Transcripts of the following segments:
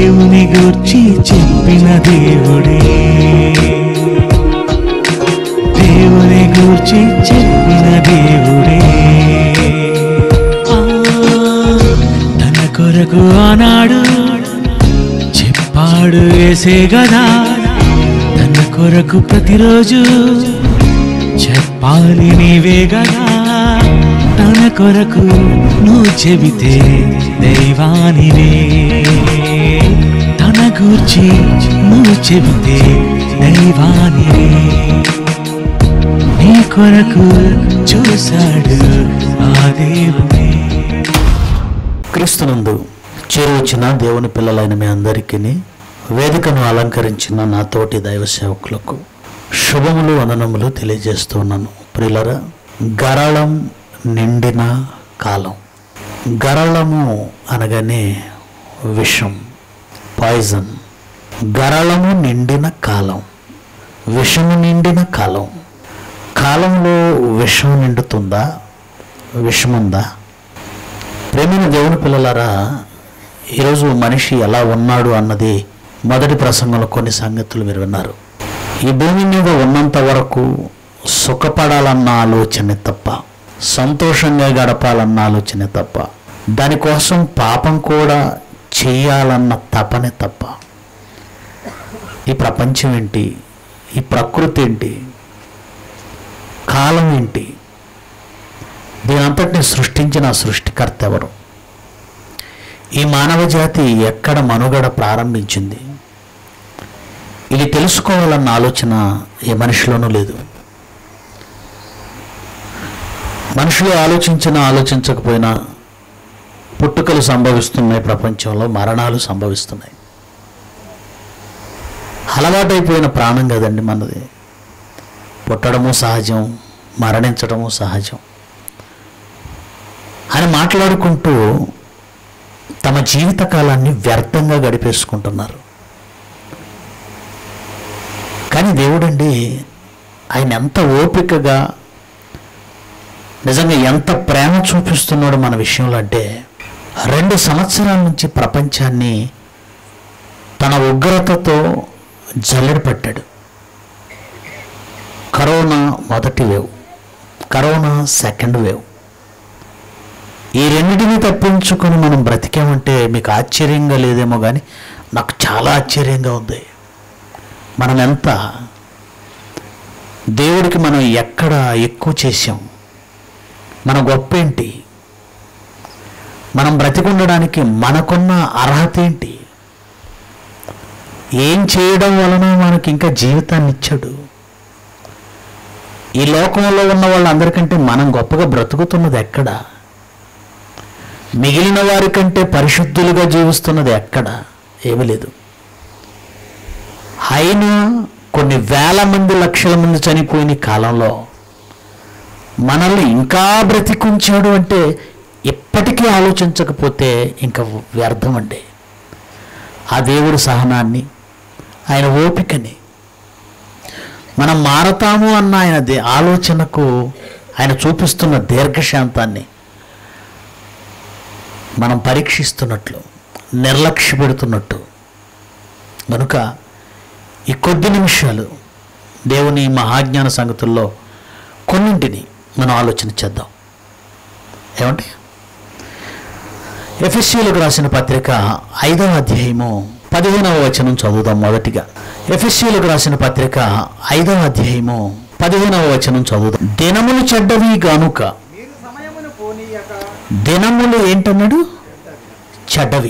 దేవుని గూర్చి చెప్పిన దేవుడే దేవుని గూర్చి చెప్పిన దేవుడే ఆ, తన కొరకు ఆనాడు చెప్పాడు వేసే గదా తన కొరకు ప్రతిరోజు చెప్పాలి నీవే గదా తన కొరకు నువ్వు చెబితే దైవానివే తన గూర్చి నువ్వు చెబితే దైవానివే నీ కొరకు చూశాడు ఆ దేవుడే క్రీస్తునందు చేరువచ్చిన దేవుని పిల్లలైన మీ అందరికీ వేదికను అలంకరించిన నా తోటి దైవ సేవకులకు శుభములు వందనములు తెలియజేస్తున్నాను ప్రిలరా గరళం నిండిన కాలం గరళము అనగానే విషం పాయిజన్ గరళము నిండిన కాలం విషము నిండిన కాలం కాలంలో విషం నిండుతుందా విషముందా ప్రేమైన దేవుని పిల్లలారా ఈరోజు మనిషి ఎలా ఉన్నాడు అన్నది మొదటి ప్రసంగంలో కొన్ని సంగతులు మీరు విన్నారు ఈ భూమి మీద ఉన్నంత వరకు సుఖపడాలన్న ఆలోచనే తప్ప సంతోషంగా గడపాలన్న ఆలోచనే తప్ప దానికోసం పాపం కూడా చేయాలన్న తపనే తప్ప ఈ ప్రపంచం ఏంటి ఈ ప్రకృతి ఏంటి కాలం ఏంటి దీనంతటిని సృష్టించిన సృష్టికర్త ఎవరు ఈ మానవ జాతి ఎక్కడ మనుగడ ప్రారంభించింది ఇది తెలుసుకోవాలన్న ఆలోచన ఏ మనిషిలోనూ లేదు మనుషులు ఆలోచించినా ఆలోచించకపోయినా పుట్టుకలు సంభవిస్తున్నాయి ప్రపంచంలో మరణాలు సంభవిస్తున్నాయి అలవాటైపోయిన ప్రాణం కదండి మనది పుట్టడము సహజం మరణించడము సహజం అని మాట్లాడుకుంటూ తమ జీవితకాలాన్ని వ్యర్థంగా గడిపేసుకుంటున్నారు కానీ దేవుడండి ఆయన ఎంత ఓపికగా నిజంగా ఎంత ప్రేమ చూపిస్తున్నాడో మన విషయంలో అంటే రెండు సంవత్సరాల నుంచి ప్రపంచాన్ని తన ఉగ్రతతో జల్లెడ పట్టాడు కరోనా మొదటి వేవ్ కరోనా సెకండ్ వేవ్ ఈ రెండింటిని తప్పించుకొని మనం బ్రతికామంటే మీకు ఆశ్చర్యంగా లేదేమో కానీ నాకు చాలా ఆశ్చర్యంగా ఉంది మనం ఎంత దేవుడికి మనం ఎక్కడ ఎక్కువ చేసాం మన గొప్ప ఏంటి మనం బ్రతికుండడానికి మనకున్న అర్హత ఏంటి ఏం చేయడం వలన మనకి ఇంకా జీవితాన్ని ఇచ్చాడు ఈ లోకంలో ఉన్న వాళ్ళందరికంటే మనం గొప్పగా బ్రతుకుతున్నది ఎక్కడ మిగిలిన వారి కంటే పరిశుద్ధులుగా జీవిస్తున్నది ఎక్కడ ఏమీ లేదు అయినా కొన్ని వేల మంది లక్షల మంది చనిపోయిన ఈ కాలంలో మనల్ని ఇంకా బ్రతికుంచాడు అంటే ఇప్పటికీ ఆలోచించకపోతే ఇంకా వ్యర్థం అండి ఆ దేవుడు సహనాన్ని ఆయన ఓపికని మనం మారతాము అన్న ఆయన దే- ఆలోచనకు ఆయన చూపిస్తున్న దీర్ఘశాంతాన్ని మనం పరీక్షిస్తున్నట్లు నిర్లక్ష్య పెడుతున్నట్టు కనుక ఈ కొద్ది నిమిషాలు దేవుని మహాజ్ఞాన సంగతుల్లో కొన్నింటిని మనం ఆలోచన చేద్దాం ఏమంటే ఎఫ్ఎస్సీలకు రాసిన పత్రిక ఐదవ అధ్యాయము పదిహేనవ వచనం చదువుదాం మొదటిగా ఎఫ్ఎస్సీలకు రాసిన పత్రిక ఐదవ అధ్యాయము పదిహేనవ వచనం చదువుదాం దినములు చెడ్డవి గానుక మీరు సమయమును పోనీయక దినములు ఏంటన్నాడు చెడ్డవి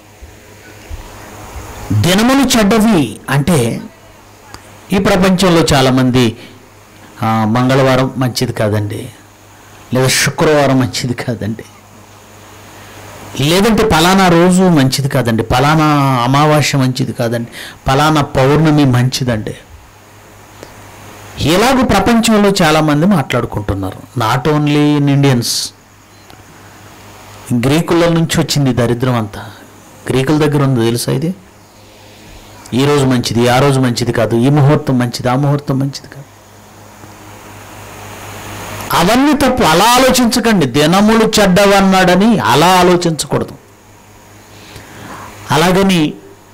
దినములు చెడ్డవి అంటే ఈ ప్రపంచంలో చాలామంది ఆ, మంగళవారం మంచిది కాదండి లేదా శుక్రవారం మంచిది కాదండి లేదంటే పలానా రోజు మంచిది కాదండి పలానా అమావాస్య మంచిది కాదండి పలానా పౌర్ణమి మంచిదండి ఇలాగ ప్రపంచంలో చాలామంది మాట్లాడుకుంటున్నారు నాట్ ఓన్లీ ఇన్ ఇండియన్స్ గ్రీకుల నుంచి వచ్చింది ఈ దరిద్రం అంతా గ్రీకుల దగ్గర ఉంది తెలుసా ఇది ఈ రోజు మంచిది ఆ రోజు మంచిది కాదు ఈ ముహూర్తం మంచిది ఆ ముహూర్తం మంచిది కాదు అవన్నీ తప్పు అలా ఆలోచించకండి దినములు చెడ్డవన్నాడని అలా ఆలోచించకూడదు అలాగని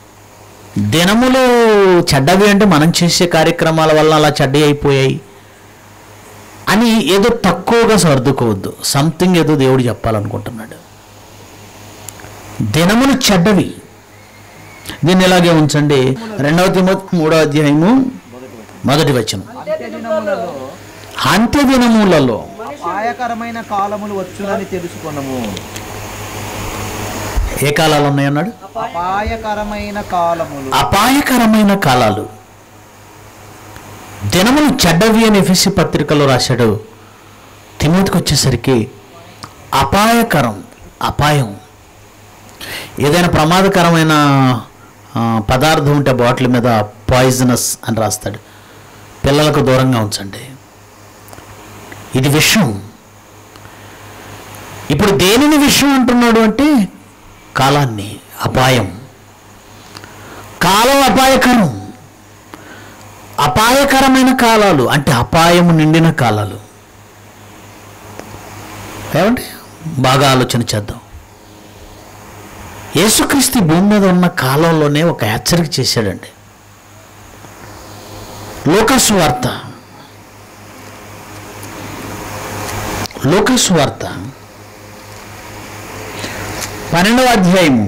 దినములు చెడ్డవి అంటే మనం చేసే కార్యక్రమాల వల్ల అలా చెడ్డ అయిపోయాయి అని ఏదో తక్కువగా సర్దుకోవద్దు సంథింగ్ ఏదో దేవుడు చెప్పాలనుకుంటున్నాడు దినములు చెడ్డవి దీన్ని ఇలాగే ఉంచండి రెండవ తిమోతి మూడో అధ్యాయము మొదటి వచనం అంత్యదినములలో అంత్య దినములలో అపాయకరమైన కాలములు వచ్చునని తెలుసుకున్నాము ఏ కాలాలు ఉన్నాయన్నాడు అపాయకరమైన కాలములు అపాయకరమైన కాలాలు దినములు చెడ్డవి అని ఎఫ్ఎస్సి పత్రికలో రాశాడు తిమోతికి వచ్చేసరికి అపాయకరం అపాయం ఏదైనా ప్రమాదకరమైన ఆ, పదార్థం ఉంటే బాటిల్ మీద పాయిజనస్ అని రాస్తాడు పిల్లలకు దూరంగా ఉంచండి ఇది విషయం ఇప్పుడు దేనిని విషయం అంటున్నాడు అంటే కాలాన్ని అపాయం కాలం అపాయకరం అపాయకరమైన కాలాలు అంటే అపాయము నిండిన కాలాలు ఏమండి బాగా ఆలోచన చేద్దాం యేసుక్రీస్తు ఈ భూమి మీద ఉన్న కాలంలోనే ఒక హెచ్చరిక చేశాడండి లోకసు వార్త లోకసు వార్త పన్నెండవ అధ్యాయము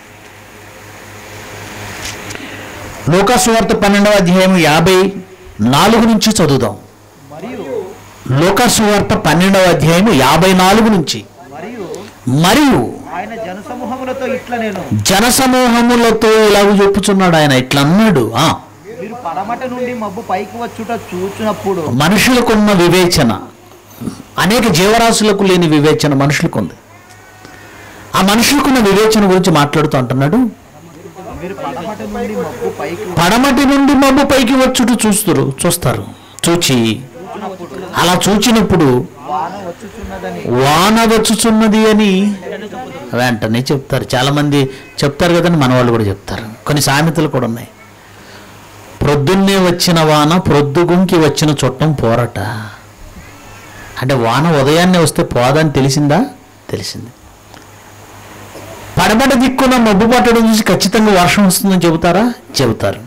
లోకస్వార్త పన్నెండవ అధ్యాయం యాభై నాలుగు నుంచి చదువుదాం మరియు లోకస్వార్త పన్నెండవ అధ్యాయం యాభై నాలుగు నుంచి మరియు మరియు ఆయన జనసమూహములతో ఇట్లా నేను జనసమూహములతో ఇలాగ చెప్పుచున్నాడు ఆయన ఇట్లా అన్నాడు ఆ, మీరు పడమట నుండి మబ్బు పైకి వచ్చుట చూచినప్పుడు మనుషులకున్న వివేచన అనేక జీవరాశులకు లేని వివేచన మనుషులకు ఉంది ఆ మనుషులకున్న వివేచన గురించి మాట్లాడుతూ అంటున్నాడు మీరు పడమట నుండి మబ్బు పైకి పడమటి నుండి మబ్బు పైకి వచ్చుట చూస్తారు చూస్తారు చూచి వచ్చినప్పుడు అలా చూచినప్పుడు వాన వచ్చుచున్నదని వాన వచ్చుచున్నది అని వెంటనే చెప్తారు చాలా మంది చెప్తారు కదండి మన వాళ్ళు కూడా చెప్తారు కొన్ని సామెతలు కూడా ఉన్నాయి ప్రొద్దున్నే వచ్చిన వాన ప్రొద్దుగుంకి వచ్చిన చుట్టం పోరట అంటే వాన ఉదయాన్నే వస్తే పోదని తెలిసిందా తెలిసింది పడబడ దిక్కున మబ్బు పట్టడం చూసి ఖచ్చితంగా వర్షం వస్తుందని చెబుతారా చెబుతారు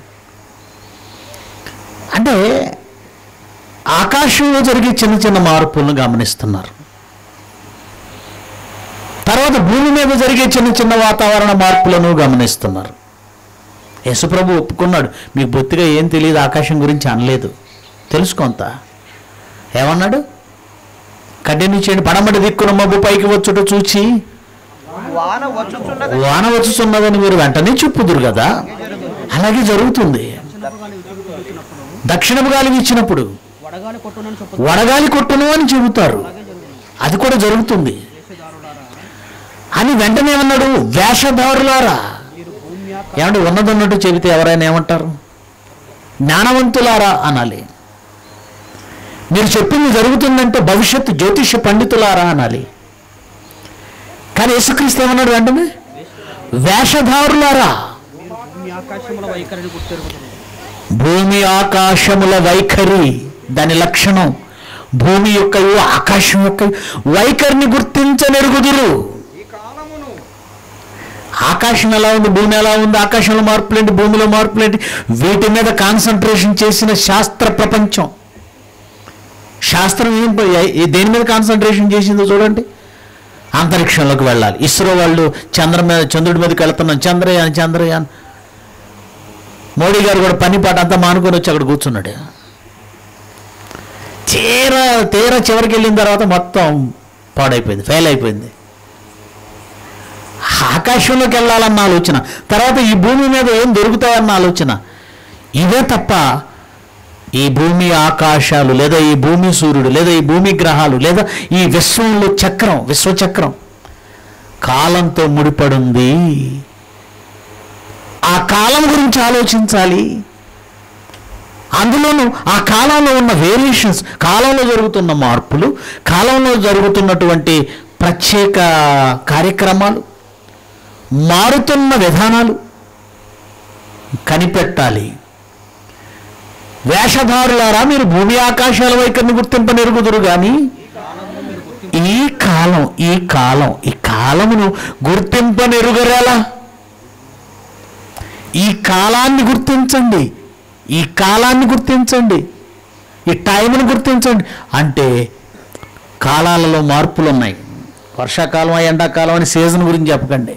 అంటే ఆకాశంలో జరిగే చిన్న చిన్న మార్పులను గమనిస్తున్నారు తర్వాత భూమి మీద జరిగే చిన్న చిన్న వాతావరణ మార్పులను గమనిస్తున్నారు యశుప్రభు ఒప్పుకున్నాడు మీకు బొత్తిగా ఏం తెలియదు ఆకాశం గురించి అనలేదు తెలుసుకొంత ఏమన్నాడు కడ్డెని చేయండి పడమటి దిక్కున మబ్బు పైకి వచ్చుట చూచి వాన వచ్చుచున్నదని వాన వచ్చుతున్నదని మీరు వెంటనే చెప్పుదురు కదా అలాగే జరుగుతుంది దక్షిణపు గాలి ఇచ్చినప్పుడు వడగాలి కొట్టునని చెప్పు వడగాలి కొట్టును అని చెబుతారు అది కూడా జరుగుతుంది అని వెంటనే ఏమన్నాడు వేషధారులారా ఏమంటే ఉన్నదన్నట్టు చెబితే ఎవరైనా ఏమంటారు జ్ఞానవంతులారా అనాలి మీరు చెప్పింది జరుగుతుందంటే భవిష్యత్తు జ్యోతిష పండితులారా అనాలి కానీ యేసుక్రీస్తు ఏమన్నాడు వెంటనే వేషధారులారా భూమి ఆకాశముల వైఖరిని గుర్తెరుగుతుంది భూమి ఆకాశముల వైఖరి దాని లక్షణం భూమి యొక్క ఆకాశం యొక్క వైఖరిని గుర్తించనెరుగుదురు ఈ కాలమును ఆకాశం ఎలా ఉంది భూమి ఎలా ఉంది ఆకాశంలో మార్పులేంటి భూమిలో మార్పులేంటి వీటి మీద కాన్సన్ట్రేషన్ చేసిన శాస్త్ర ప్రపంచం శాస్త్రం ఏం ఏ- దేని మీద కాన్సన్ట్రేషన్ చేసిందో చూడండి అంతరిక్షంలోకి వెళ్ళాలి ఇస్రో వాళ్ళు చంద్ర మీద చంద్రుడి మీదకి వెళ్తున్నాం చంద్రయాన్ చంద్రయాన్ మోడీ గారు కూడా పని పాట అంతా మానుకొని వచ్చి అక్కడ కూర్చున్నాడు తీర తీర చివరికి వెళ్ళిన తర్వాత మొత్తం పాడైపోయింది ఫెయిల్ అయిపోయింది ఆకాశంలోకి వెళ్ళాలన్న ఆలోచన తర్వాత ఈ భూమి మీద ఏం దొరుకుతాయన్న ఆలోచన ఇవే తప్ప ఈ భూమి ఆకాశాలు లేదా ఈ భూమి సూర్యుడు లేదా ఈ భూమి గ్రహాలు లేదా ఈ విశ్వంలో చక్రం విశ్వచక్రం కాలంతో ముడిపడుంది ఆ కాలం గురించి ఆలోచించాలి అందులోనూ ఆ కాలంలో ఉన్న వేరియేషన్స్ కాలంలో జరుగుతున్న మార్పులు కాలంలో జరుగుతున్నటువంటి ప్రత్యేక కార్యక్రమాలు మారుతున్న విధానాలు కనిపెట్టాలి వేషధారులారా మీరు భూమి ఆకాశాల వైఖరిని గుర్తింపనెరుగుదురు కానీ ఈ కాలం ఈ కాలం ఈ కాలమును గుర్తింపనెరుగరేలా ఈ కాలాన్ని గుర్తించండి ఈ కాలాన్ని గుర్తించండి ఈ టైంని గుర్తించండి అంటే కాలాలలో మార్పులు ఉన్నాయి వర్షాకాలం ఎండాకాలం అని సీజన్ గురించి చెప్పకండి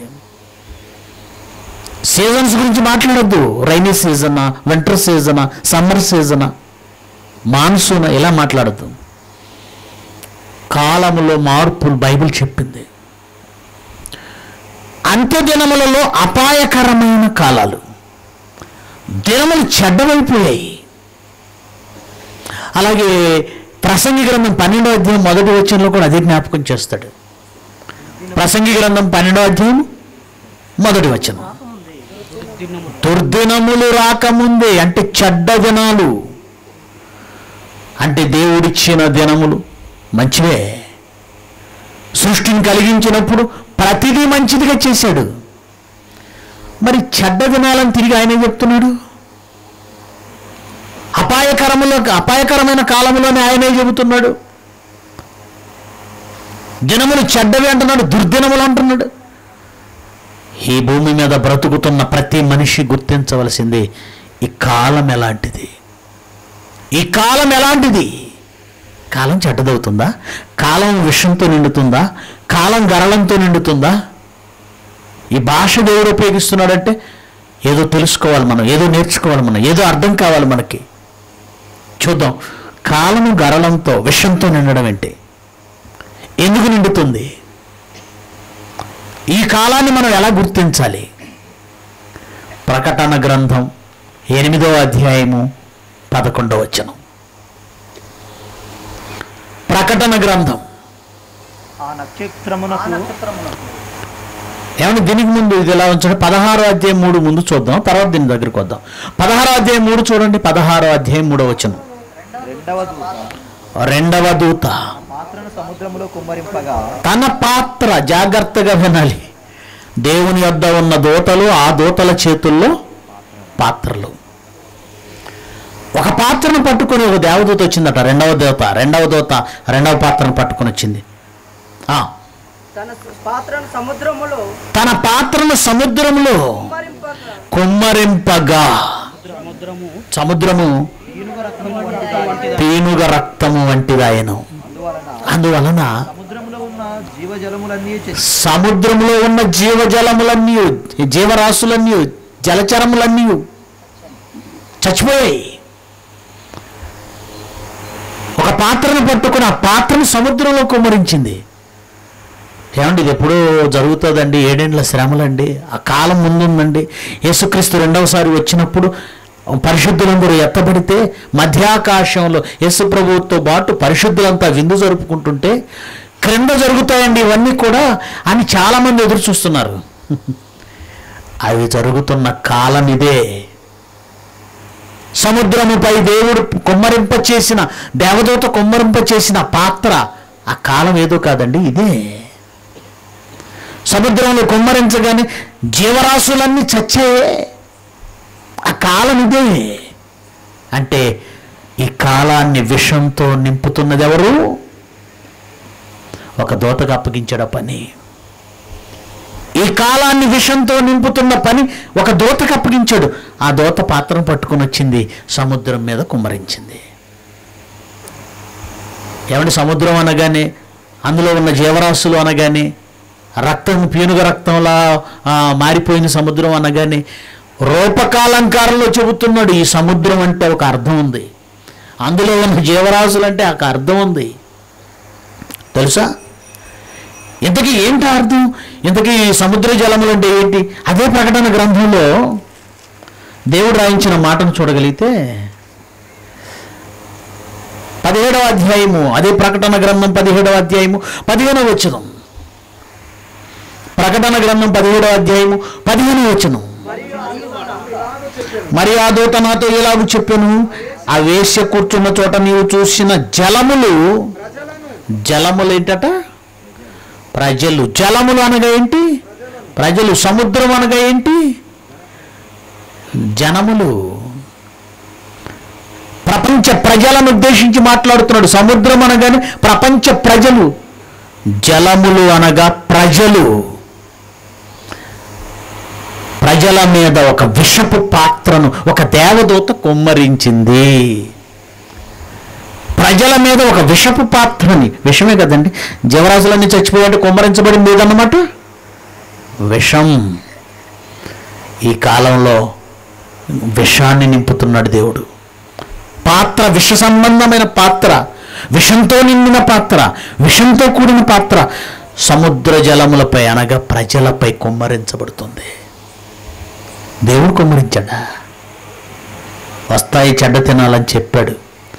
సీజన్స్ గురించి మాట్లాడొద్దు రైనీ సీజనా వింటర్ సీజనా సమ్మర్ సీజనా మాన్సూన్ ఇలా మాట్లాడద్దు కాలములో మార్పులు బైబిల్ చెప్పింది అంత్య దినములలో అపాయకరమైన కాలాలు దినములు చెడ్డవైపోయాయి అలాగే ప్రసంగి గ్రంథం పన్నెండో అధ్యాయం మొదటి వచనంలో కూడా అదే జ్ఞాపకం చేస్తాడు ప్రసంగి గ్రంథం పన్నెండో అధ్యాయం మొదటి వచనం దినము దుర్దినములు రాకముందే అంటే చెడ్డ దినాలు అంటే దేవుడిచ్చిన దినములు మంచివే సృష్టిని కలిగించినప్పుడు ప్రతిదీ మంచిదిగా చేశాడు మరి చెడ్డ దినాలను తిరిగి ఆయనే చెప్తున్నాడు అపాయకరములో అపాయకరమైన కాలంలోనే ఆయనే చెబుతున్నాడు దినములు చెడ్డవి అంటున్నాడు దుర్దినములు అంటున్నాడు ఈ భూమి మీద బ్రతుకుతున్న ప్రతి మనిషి గుర్తించవలసింది ఈ కాలం ఎలాంటిది ఈ కాలం ఎలాంటిది కాలం చెడ్డదవుతుందా కాలం విషంతో నిండుతుందా కాలం గరళంతో నిండుతుందా ఈ భాష దేవుడు ఉపయోగిస్తున్నాడంటే ఏదో తెలుసుకోవాలి మనం ఏదో నేర్చుకోవాలి మనం ఏదో అర్థం కావాలి మనకి చూద్దాం కాలము గరళంతో విషంతో నిండడం ఏంటి ఎందుకు నిండుతుంది ఈ కాలాన్ని మనం ఎలా గుర్తించాలి ప్రకటన గ్రంథం ఎనిమిదవ అధ్యాయము పదకొండవ వచనం ప్రకటన గ్రంథం ఆ నక్షత్రమునకు ఏమంటే దీనికి ముందు ఇది ఎలా ఉంచండి పదహారో అధ్యాయం మూడు ముందు చూద్దాం తర్వాత దీని దగ్గరికి వద్దాం పదహారో అధ్యాయం మూడు చూడండి పదహారో అధ్యాయం మూడో వచనం రెండవ దూత రెండవ దూత పాత్రను సముద్రములో కుమ్మరింపగా తన పాత్ర జాగ్రత్తగా వినాలి దేవుని యొద్ద ఉన్న దూతలు ఆ దూతల చేతుల్లో పాత్రలు ఒక పాత్రను పట్టుకొని ఒక దేవదూత వచ్చిందట రెండవ దూత రెండవ దూత రెండవ పాత్రను పట్టుకొని వచ్చింది ఆ, తన పాత్రను సముద్రములో తన పాత్రను సముద్రంలో కుమ్మరింపగా కుమ్మరింపగా సముద్రము సముద్రము ఈనుగ రక్తము వంటిది పీనుగ రక్తము వంటిదాయను అందువలన అందువలన సముద్రములో ఉన్న జీవజలములన్నీ చచ్చి సముద్రంలో ఉన్న జీవజలములన్నీ జీవరాశులన్నీ జలచరములన్నీ చచ్చిపోయాయి ఒక పాత్రను పట్టుకుని ఆ పాత్రను సముద్రంలో కుమ్మరించింది ఏమండి ఇది ఎప్పుడూ జరుగుతుందండి ఏడేండ్ల శ్రమలండి ఆ కాలం ముందుందండి యేసుక్రీస్తు రెండవసారి వచ్చినప్పుడు పరిశుద్ధులందరూ ఎత్తబడితే మధ్యాకాశంలో యేసు ప్రభువుతో పాటు పరిశుద్ధులంతా విందు జరుపుకుంటుంటే క్రింద జరుగుతాయండి ఇవన్నీ కూడా అని చాలామంది ఎదురు చూస్తున్నారు అవి జరుగుతున్న కాలం ఇదే సముద్రముపై దేవుడు కుమ్మరింప చేసిన దేవదూత కుమ్మరింప చేసిన పాత్ర ఆ కాలం ఏదో కాదండి ఇదే సముద్రంలో కుమ్మరించగానే జీవరాశులన్నీ చచ్చాయే ఆ కాలం ఇదే అంటే ఈ కాలాన్ని విషంతో నింపుతున్నది ఎవరు ఒక దూతకు అప్పగించడ పని ఈ కాలాన్ని విషంతో నింపుతున్న పని ఒక దూతకు అప్పగించాడు ఆ దూత పాత్రను పట్టుకొని వచ్చింది సముద్రం మీద కుమ్మరించింది ఏమంటే సముద్రం అనగానే అందులో ఉన్న జీవరాశులు అనగానే రక్తం పీనుగ రక్తంలా ఆ, మారిపోయిన సముద్రం అనగానే రూపకాలంకారంలో చెబుతున్నాడు ఈ సముద్రం అంటే ఒక అర్థం ఉంది అందులో ఉన్న జీవరాశులు అంటే ఒక అర్థం ఉంది తెలుసా ఇంతకీ ఏంటి అర్థం ఇంతకీ సముద్ర జలములు అంటే ఏంటి అదే ప్రకటన గ్రంథంలో దేవుడు రాయించిన మాటను చూడగలిగితే పదిహేడవ అధ్యాయము అదే ప్రకటన గ్రంథం పదిహేడవ అధ్యాయము పదిహేనవ వచనం ప్రకటన గ్రంథం పదిహేడవ అధ్యాయము పదిహేనవ వచనం మరి ఆ దూత నాతో ఎలాగూ చెప్పాను ఆ వేశ్య కూర్చున్న చోట నీవు చూసిన జలములు జలములు ఏంటట ప్రజలు జలములు అనగా ఏంటి ప్రజలు సముద్రం అనగా ఏంటి జనములు ప్రపంచ ప్రజలను ఉద్దేశించి మాట్లాడుతున్నాడు సముద్రం అనగానే ప్రపంచ ప్రజలు జలములు అనగా ప్రజలు ప్రజల మీద ఒక విషపు పాత్రను ఒక దేవదూత కుమ్మరించింది ప్రజల మీద ఒక విషపు పాత్రని విషమే కదండి జీవరాశులన్నీ చచ్చిపోయాలంటే కుమ్మరించబడింది ఏదన్నమాట విషం ఈ కాలంలో విషాన్ని నింపుతున్నాడు దేవుడు పాత్ర విష సంబంధమైన పాత్ర విషంతో నిండిన పాత్ర విషంతో కూడిన పాత్ర సముద్ర జలములపై అనగా ప్రజలపై కుమ్మరించబడుతుంది దేవుడు కుమ్మరించాడా వస్తాయి చెడ్డ తినాలని చెప్పాడు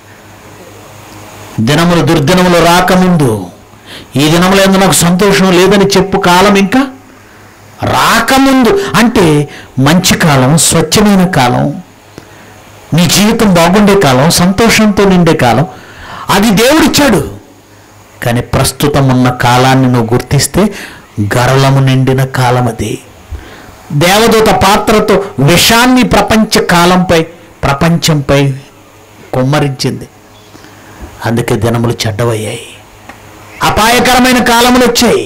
దినములు దుర్దినములు రాకముందు ఈ దినములు ఎందు నాకు సంతోషం లేదని చెప్పు కాలం ఇంకా రాకముందు అంటే మంచి కాలం స్వచ్ఛమైన కాలం నీ జీవితం బాగుండే కాలం సంతోషంతో నిండే కాలం అది దేవుడిచ్చాడు కానీ ప్రస్తుతం ఉన్న కాలాన్ని నువ్వు గుర్తిస్తే గరళము నిండిన కాలం అది దేవదూత పాత్రతో విషాన్ని ప్రపంచ కాలంపై ప్రపంచంపై కుమ్మరించింది అందుకే దినములు చెడ్డవయ్యాయి అపాయకరమైన కాలములు వచ్చాయి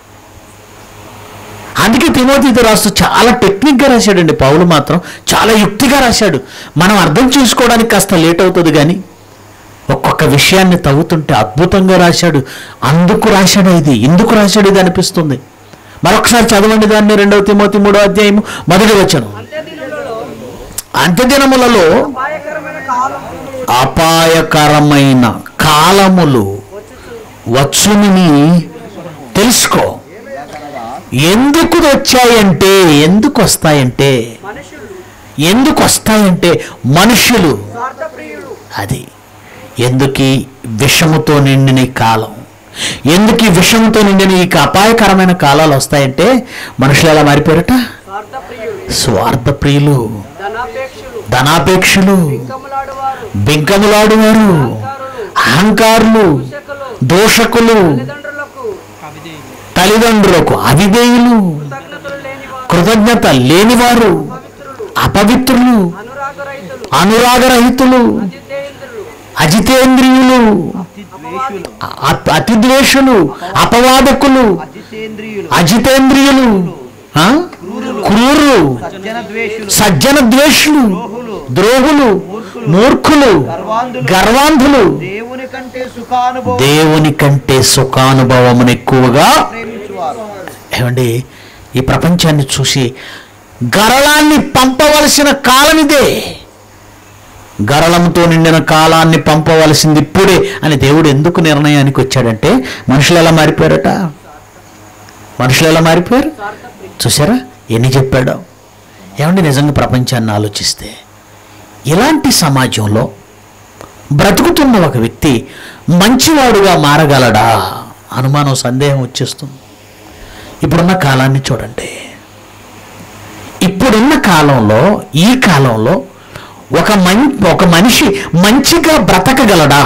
అందుకే తిమోతితో రాస్తూ చాలా టెక్నిక్గా రాశాడండి పౌలు మాత్రం చాలా యుక్తిగా రాశాడు మనం అర్థం చేసుకోవడానికి కాస్త లేట్ అవుతుంది కానీ ఒక్కొక్క విషయాన్ని తవ్వుతుంటే అద్భుతంగా రాశాడు అందుకు రాశాడు ఇది ఎందుకు రాశాడు ఇది అనిపిస్తుంది మరొకసారి చదవండి దాన్ని రెండవ తిమోతి మూడో అధ్యాయము మొదటి వచనం అంత్యదినులలో అంత్యదినములలో అపాయకరమైన కాలం అపాయకరమైన కాలములు వచ్చునని తెలుసుకో ఎందుకు వచ్చాయంటే ఎందుకు వస్తాయంటే మనుషులు ఎందుకు వస్తాయంటే మనుషులు స్వార్థప్రియులు అది ఎందుకు ఈ విషముతో నిండిన ఈ కాలం ఎందుకు ఈ విషముతో నిండిన ఈ అపాయకరమైన కాలాలు వస్తాయంటే మనుషులు ఎలా మారిపోయారట స్వార్థప్రియులు స్వార్థప్రియులు ధనాపేక్షులు ధనాపేక్షలు కమలాడువారు బింకములాడువారు అహంకారులు శకులు దోషకులు తల్లిదండ్రులకు తల్లిదండ్రులకు అవిధేయులు కృతజ్ఞతలు లేనివారు కృతజ్ఞత లేనివారు పవిత్రులు అపవిత్రులు అనురాగరహితులు అనురాగరహితులు అజితేంద్రులు అజితేంద్రియులు ద్వేషులు అ- అతిద్వేషులు అపవాదకులు అజితేంద్రియులు అజితేంద్రియులు ఆ? క్రూరులు సజ్జన ద్వేషులు సజ్జన ద్వేషులు ద్రోహులు మూర్ఖులు గర్వాంధులు గర్వాంధులు దేవుని కంటే సుఖానుభవం దేవుని కంటే సుఖానుభవమును ఎక్కువగా ప్రేమించువారు ఏమండి ఈ ప్రపంచాన్ని చూసి గరళాన్ని పంపవలసిన కాలం ఇదే గరళంతో నిండిన కాలాన్ని పంపవలసింది ఇప్పుడే అని దేవుడు ఎందుకు నిర్ణయానికి వచ్చాడంటే మనుషులు ఎలా మారిపోయారట మనుషులు ఎలా మారిపోయారు చూసారా ఎన్ని చెప్పాడో ఏమండి నిజంగా ప్రపంచాన్ని ఆలోచిస్తే ఇలాంటి సమాజంలో బ్రతుకుతున్న ఒక వ్యక్తి మంచివాడుగా మారగలడా అనుమానం సందేహం వచ్చేస్తుంది ఇప్పుడున్న కాలాన్ని చూడండి ఇప్పుడున్న కాలంలో ఈ కాలంలో ఒక మన్ ఒక మనిషి మంచిగా బ్రతకగలడా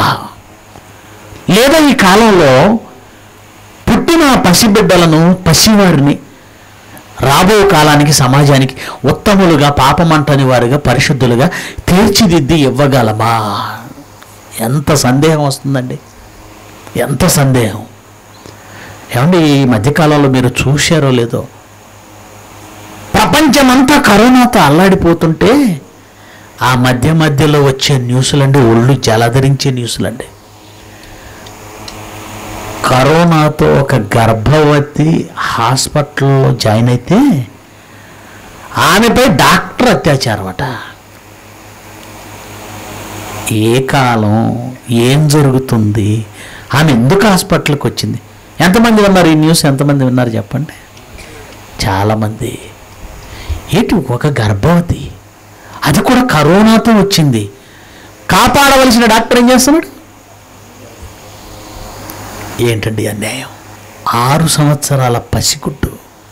లేదా ఈ కాలంలో పుట్టిన పసిబిడ్డలను పసివారిని రాబో కాలానికి సమాజానికి ఉత్తములుగా పాపమంటని వారుగా పరిశుద్ధులుగా తీర్చిదిద్ది ఇవ్వగలమా ఎంత సందేహం వస్తుందండి ఎంత సందేహం ఏమండి ఈ మధ్యకాలంలో మీరు చూశారో లేదో ప్రపంచమంతా కరోనాతో అల్లాడిపోతుంటే ఆ మధ్య మధ్యలో వచ్చే న్యూస్లండి ఒళ్ళు జలధరించే న్యూస్లండి కరోనాతో ఒక గర్భవతి హాస్పిటల్లో జాయిన్ అయితే ఆమెపై డాక్టర్ అత్యాచారం అట ఏ కాలం ఏం జరుగుతుంది ఆమె ఎందుకు హాస్పిటల్కి వచ్చింది ఎంతమంది విన్నారు ఈ న్యూస్ ఎంతమంది విన్నారు చెప్పండి చాలామంది ఏంటి ఒక గర్భవతి అది కూడా కరోనాతో వచ్చింది కాపాడవలసిన డాక్టర్ ఏం చేస్తున్నాడు ఏంటండి అన్యాయం ఆరు సంవత్సరాల పసిగుడ్డు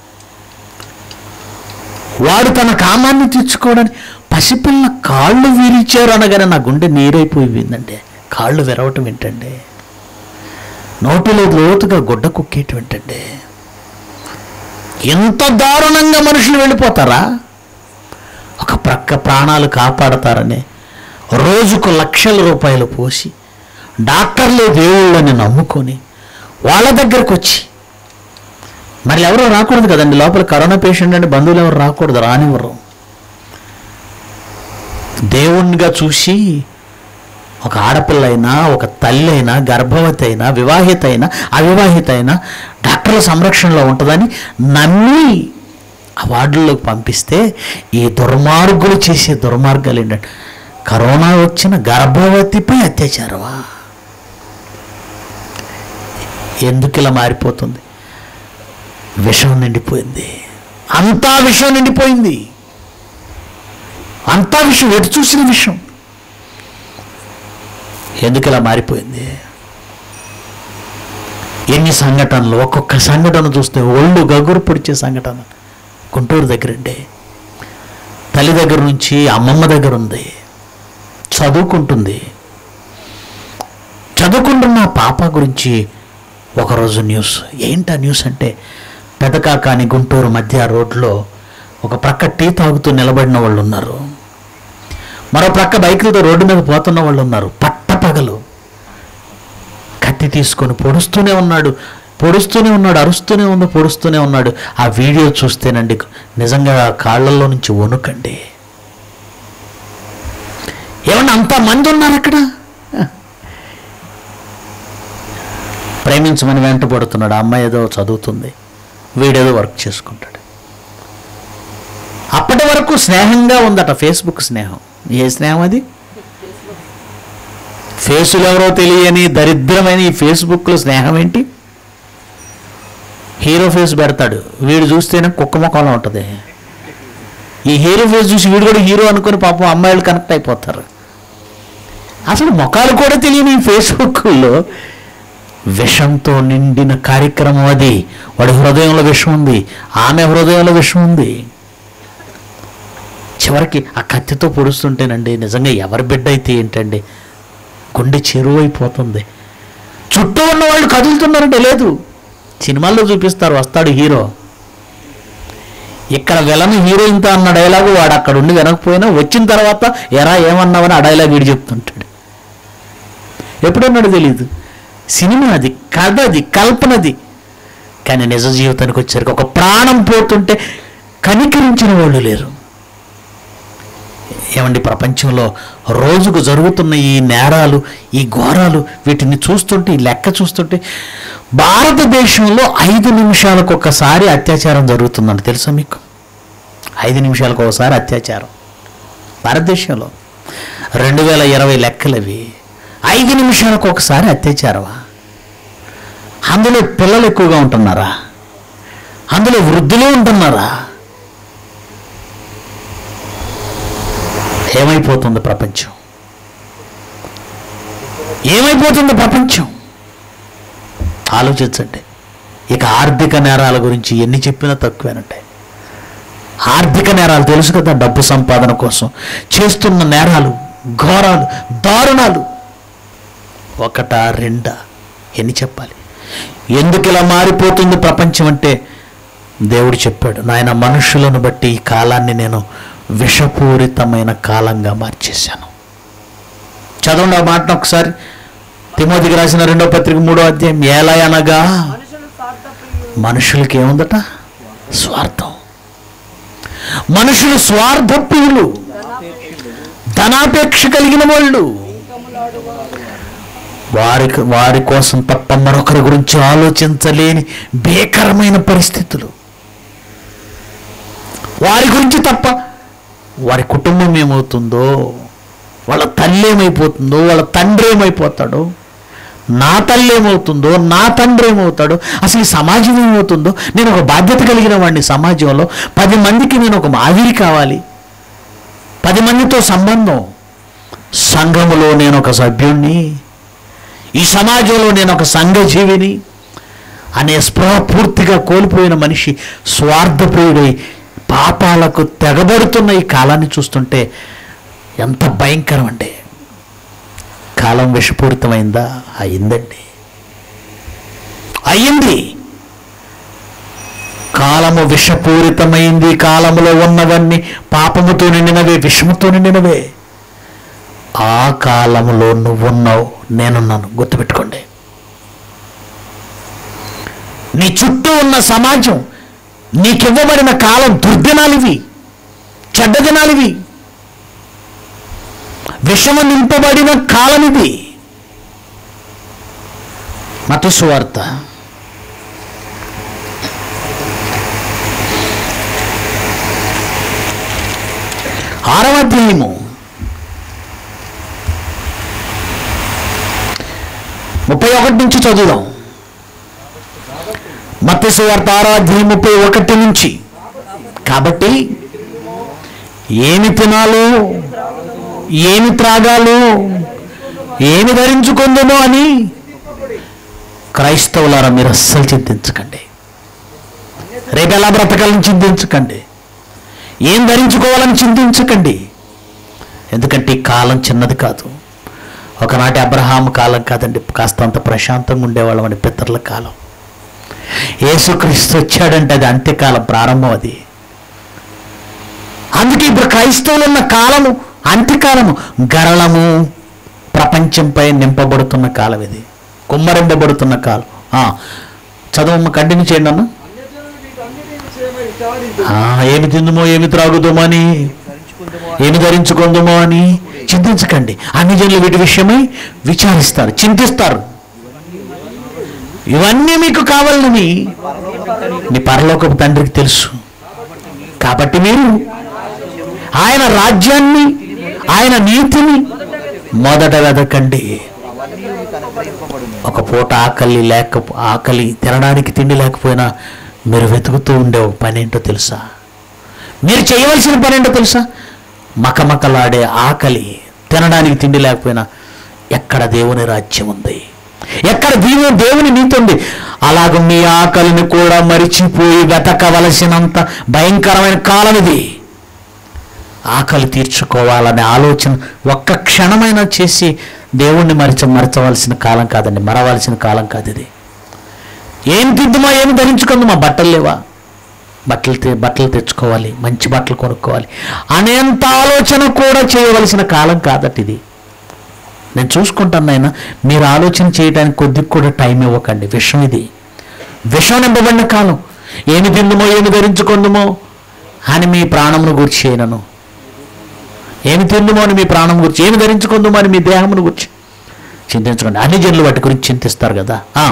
వాడు తన కామాన్ని తీర్చుకోవడానికి పసిపిల్ల కాళ్ళు విరిచారు అనగానే నా గుండె నీరైపోయిందండి కాళ్ళు విరవటం ఏంటండి నోటిలో లోతుగా గుడ్డ కుక్కేయటం ఏంటండి ఎంత దారుణంగా మనుషులు వెళ్ళిపోతారా ఒక ప్రక్క ప్రాణాలు కాపాడతారని రోజుకు లక్షల రూపాయలు పోసి డాక్టర్లే దేవుళ్ళని నమ్ముకొని వాళ్ళ దగ్గరకు వచ్చి మరి ఎవరో రాకూడదు కదండి లోపల కరోనా పేషెంట్ అంటే బంధువులు ఎవరు రాకూడదు రానివ్వరు దేవుణ్ణిగా చూసి ఒక ఆడపిల్ల అయినా ఒక తల్లి అయినా గర్భవతి అయినా వివాహిత అయినా అవివాహిత అయినా డాక్టర్ల సంరక్షణలో ఉంటుందని నమ్మి ఆ వార్డుల్లోకి పంపిస్తే ఈ దుర్మార్గులు చేసే దుర్మార్గాలు ఏంటంటే కరోనా వచ్చిన గర్భవతిపై అత్యాచారమా ఎందుకు ఇలా మారిపోతుంది విషం నిండిపోయింది అంతా విషం నిండిపోయింది అంతా విషయం ఎటు చూసిన విషయం ఎందుకు ఇలా మారిపోయింది ఎన్ని సంఘటనలు ఒక్కొక్క సంఘటన చూస్తే ఒళ్ళు గగురు పొడిచే సంఘటన గుంటూరు దగ్గరండి తల్లి దగ్గర నుంచి అమ్మమ్మ దగ్గర ఉంది చదువుకుంటుంది చదువుకుంటున్న పాప గురించి ఒకరోజు న్యూస్ ఏంటా న్యూస్ అంటే పెదకాకాని గుంటూరు మధ్య రోడ్లో ఒక ప్రక్క టీ తాగుతూ నిలబడిన వాళ్ళు ఉన్నారు మరో ప్రక్క బైకులతో రోడ్డు మీద పోతున్న వాళ్ళు ఉన్నారు పట్టపగలు కత్తి తీసుకొని పొడుస్తూనే ఉన్నాడు పొడుస్తూనే ఉన్నాడు అరుస్తూనే ఉంది పొడుస్తూనే ఉన్నాడు ఆ వీడియో చూస్తేనండి నిజంగా కాళ్ళల్లో నుంచి వణుకండి ఏమన్నా అంత మంది ఉన్నారు అక్కడ ప్రేమించమని వెంటబడుతున్నాడు ఆ అమ్మాయి ఏదో చదువుతుంది వీడేదో వర్క్ చేసుకుంటాడు అప్పటి వరకు స్నేహంగా ఉందట ఫేస్బుక్ స్నేహం ఏ స్నేహం అది ఫేసులు ఎవరో తెలియని దరిద్రమైన ఈ ఫేస్బుక్లో స్నేహం ఏంటి హీరో ఫేస్ పెడతాడు వీడు చూస్తేనే కుక్క ముఖంలో ఉంటుంది ఈ హీరో ఫేస్ చూసి వీడు కూడా హీరో అనుకుని పాపం అమ్మాయిలు కనెక్ట్ అయిపోతారు అసలు ముఖాలు కూడా తెలియని ఈ ఫేస్బుక్లో విషంతో నిండిన కార్యక్రమం అది వాడి హృదయంలో విషం ఉంది ఆమె హృదయంలో విషం ఉంది చివరికి ఆ కత్తితో పొడుస్తుంటేనండి నిజంగా ఎవరి బిడ్డ అయితే ఏంటండి గుండె చెరువైపోతుంది చుట్టూ ఉన్న వాళ్ళు కదులుతున్నారంటే లేదు సినిమాల్లో చూపిస్తారు వస్తాడు హీరో ఇక్కడ విలన్ హీరోయిన్తో అన్న డైలాగు వాడు అక్కడ ఉండి వినకపోయినా వచ్చిన తర్వాత ఎరా ఏమన్నావని ఆ డైలాగ్ వీడు చెప్తుంటాడు ఎప్పుడన్నాడు తెలియదు సినిమా అది కథ అది కల్పనది కానీ నిజ జీవితానికి వచ్చేసరికి ఒక ప్రాణం పోతుంటే కనికరించిన వాళ్ళు లేరు ఏమండి ప్రపంచంలో రోజుకు జరుగుతున్న ఈ నేరాలు ఈ ఘోరాలు వీటిని చూస్తుంటే ఈ లెక్క చూస్తుంటే భారతదేశంలో ఐదు నిమిషాలకు ఒకసారి అత్యాచారం జరుగుతుందండి తెలుసా మీకు ఐదు నిమిషాలకు ఒకసారి అత్యాచారం భారతదేశంలో రెండు వేల ఇరవై లెక్కలవి ఐదు నిమిషాలకు ఒకసారి అత్యాచారమా అందులో పిల్లలు ఎక్కువగా ఉంటున్నారా అందులో వృద్ధులు ఉంటున్నారా ఏమైపోతుంది ప్రపంచం ఏమైపోతుంది ప్రపంచం ఆలోచించండి ఇక ఆర్థిక నేరాల గురించి ఎన్ని చెప్పినా తక్కువేనంటే ఆర్థిక నేరాలు తెలుసు కదా డబ్బు సంపాదన కోసం చేస్తున్న నేరాలు ఘోరాలు దారుణాలు ఒకటా రెండా ఎన్ని చెప్పాలి ఎందుకు ఇలా మారిపోతుంది ప్రపంచం అంటే దేవుడు చెప్పాడు నాయన మనుషులను బట్టి ఈ కాలాన్ని నేను విషపూరితమైన కాలంగా మార్చేశాను చదవండి ఆ మాటను ఒకసారి తిమోతికి రాసిన రెండో పత్రిక మూడో అధ్యాయం ఎలా అనగా మనుషులు స్వార్థప్రియులు మనుషులకి ఏముందట స్వార్థం మనుషులు స్వార్థప్రియులు ధనాపేక్ష కలిగిన వాళ్ళు వారి వారి కోసం తప్ప మరొకరి గురించి ఆలోచించలేని భీకరమైన పరిస్థితులు వారి గురించి తప్ప వారి కుటుంబం ఏమవుతుందో వాళ్ళ తల్లి ఏమైపోతుందో వాళ్ళ తండ్రి ఏమైపోతాడో నా తల్లి ఏమవుతుందో నా తండ్రి ఏమవుతాడో అసలు ఈ సమాజం ఏమవుతుందో నేను ఒక బాధ్యత కలిగిన వాడిని సమాజంలో పది మందికి నేను ఒక మాదిరి కావాలి పది మందితో సంబంధం సంఘములో నేను ఒక సభ్యుణ్ణి ఈ సమాజంలో నేను ఒక సంఘజీవిని అనే స్పృహ పూర్తిగా కోల్పోయిన మనిషి స్వార్థప్రియుడై పాపాలకు తెగబడుతున్న ఈ కాలాన్ని చూస్తుంటే ఎంత భయంకరం అండి కాలం విషపూరితమైందా అయిందండి అయ్యింది కాలము విషపూరితమైంది కాలములో ఉన్నవన్నీ పాపముతో నిండినవే విషముతో నిండినవే ఆ కాలములో నువ్వున్నావు నేనున్నాను గుర్తుపెట్టుకోండి నీ చుట్టూ ఉన్న సమాజం నీకివ్వబడిన కాలం దుర్దినాలివి చెడ్డ దినాలివి విషము నింపబడిన కాలం ఇది మత సువార్త ఆరవ అధ్యాయము ముప్పై ఒకటి నుంచి చదువుదాం మత్స్సు వార్త ఆరో అధ్యాయం ముప్పై ఒకటి నుంచి కాబట్టి ఏమి తినాలో ఏమి త్రాగాలో ఏమి ధరించుకుందుమో అని క్రైస్తవులారా మీరు అస్సలు చింతించకండి రేపు ఎలా బ్రతకాలని చింతించకండి ఏం ధరించుకోవాలని చింతించకండి ఎందుకంటే ఈ కాలం చిన్నది కాదు ఒకనాటి అబ్రహాం కాలం కాదండి కాస్తంత ప్రశాంతంగా ఉండేవాళ్ళం అని పితరుల కాలం యేసుక్రీస్తు వచ్చాడంటే అది అంత్యకాలం ప్రారంభం అది అందుకే ఇప్పుడు క్రైస్తవులు ఉన్న కాలము అంత్యకాలము గరళము ప్రపంచంపై నింపబడుతున్న కాలం ఇది కుమ్మరింపబడుతున్న కాలం ఆ, చదవమ్మ కంటిన్యూ చేయండి అన్న ఆ, ఏమి తిందుమో ఏమి త్రాగుదామో అని ఏమి ధరించుకుందామో అని చింతించకండి అన్ని జనులు వీటి విషయమై విచారిస్తారు చింతిస్తారు ఇవన్నీ మీకు కావాలని మీ పరలోకపు తండ్రికి తెలుసు కాబట్టి మీరు ఆయన రాజ్యాన్ని ఆయన నీతిని మొదట వెదకండి ఒక పూట ఆకలి లేక ఆకలి తినడానికి తిండి లేకపోయినా మీరు వెతుకుతూ ఉండే ఒక పని ఏంటో తెలుసా మీరు చేయవలసిన పని ఏంటో తెలుసా మకమకలాడే ఆకలి తినడానికి తిండి లేకపోయినా ఎక్కడ దేవుని రాజ్యం ఉంది ఎక్కడ దీని దేవుని నీతి ఉంది అలాగ మీ ఆకలిని కూడా మరిచిపోయి వెతకవలసినంత భయంకరమైన కాలం ఇది ఆకలి తీర్చుకోవాలనే ఆలోచన ఒక్క క్షణమైనా చేసి దేవుణ్ణి మరిచ మరచవలసిన కాలం కాదండి మరవలసిన కాలం కాదు ఇది ఏం తిద్దుమా ఏమి ధరించుకుందామా బట్టలు లేవా బట్టలు తె- బట్టలు తెచ్చుకోవాలి మంచి బట్టలు కొనుక్కోవాలి అనేంత ఆలోచన కూడా చేయవలసిన కాలం కాదట ఇది నేను చూసుకుంటాను నాయన మీరు ఆలోచన చేయడానికి కొద్దిగా కూడా టైం ఇవ్వకండి విషం ఇది విషం నింపబడిన కాలం ఏమి తిందుమో ఏమి ధరించుకుందుమో అని మీ ప్రాణమును గుర్చి చేయనను ఏమి తిందుమో అని మీ ప్రాణం గురించి ఏమి ధరించుకుందుమో అని మీ దేహమును గురించి చింతించుకోండి అన్ని జనులు వాటి గురించి చింతిస్తారు కదా ఆ.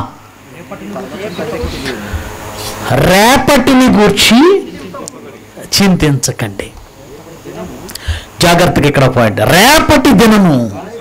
రేపటిని గూర్చి చింతించకండి జాగ్రత్తగా ఇక్కడ పాయింట్ రేపటి దినము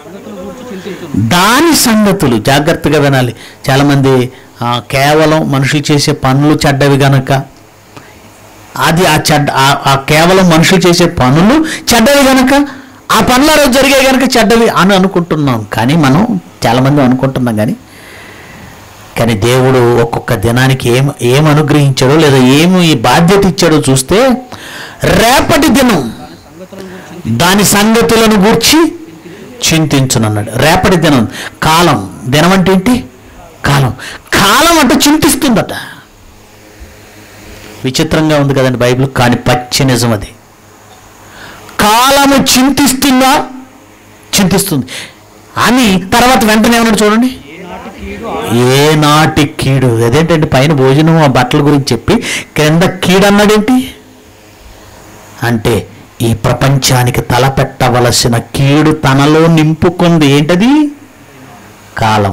దాని సంగతులు జాగ్రత్తగా వినాలి చాలామంది ఆ, కేవలం మనుషులు చేసే పనులు చెడ్డవి గనక అది ఆ చెడ్డ ఆ- ఆ కేవలం మనుషులు చేసే పనులు చెడ్డవి గనక ఆ పనులు ఆ రోజు జరిగే గనక చెడ్డవి అని అనుకుంటున్నాం కానీ మనం చాలామంది అనుకుంటున్నాం కానీ కానీ దేవుడు ఒక్కొక్క దినానికి ఏం ఏం అనుగ్రహించాడో లేదా ఏమి ఈ బాధ్యత ఇచ్చాడో చూస్తే రేపటి దినం దాని సంగతులను గూర్చి చింతించునన్నాడు రేపటి దినం కాలం దినం అంటే ఏంటి కాలం కాలం అంటే చింతిస్తుందట విచిత్రంగా ఉంది కదండి బైబిల్ కానీ పచ్చి నిజం అది కాలము చింతిస్తుందా చింతిస్తుంది అని తర్వాత వెంటనే ఏమన్నాడు చూడండి ఏ నాటి కీడు అదేంటంటే పైన భోజనం ఆ బట్టల గురించి చెప్పి క్రింద కీడు అన్నాడేంటి అంటే ఈ ప్రపంచానికి తలపెట్టవలసిన కీడు తనలో నింపుకుంది ఏంటది కాలం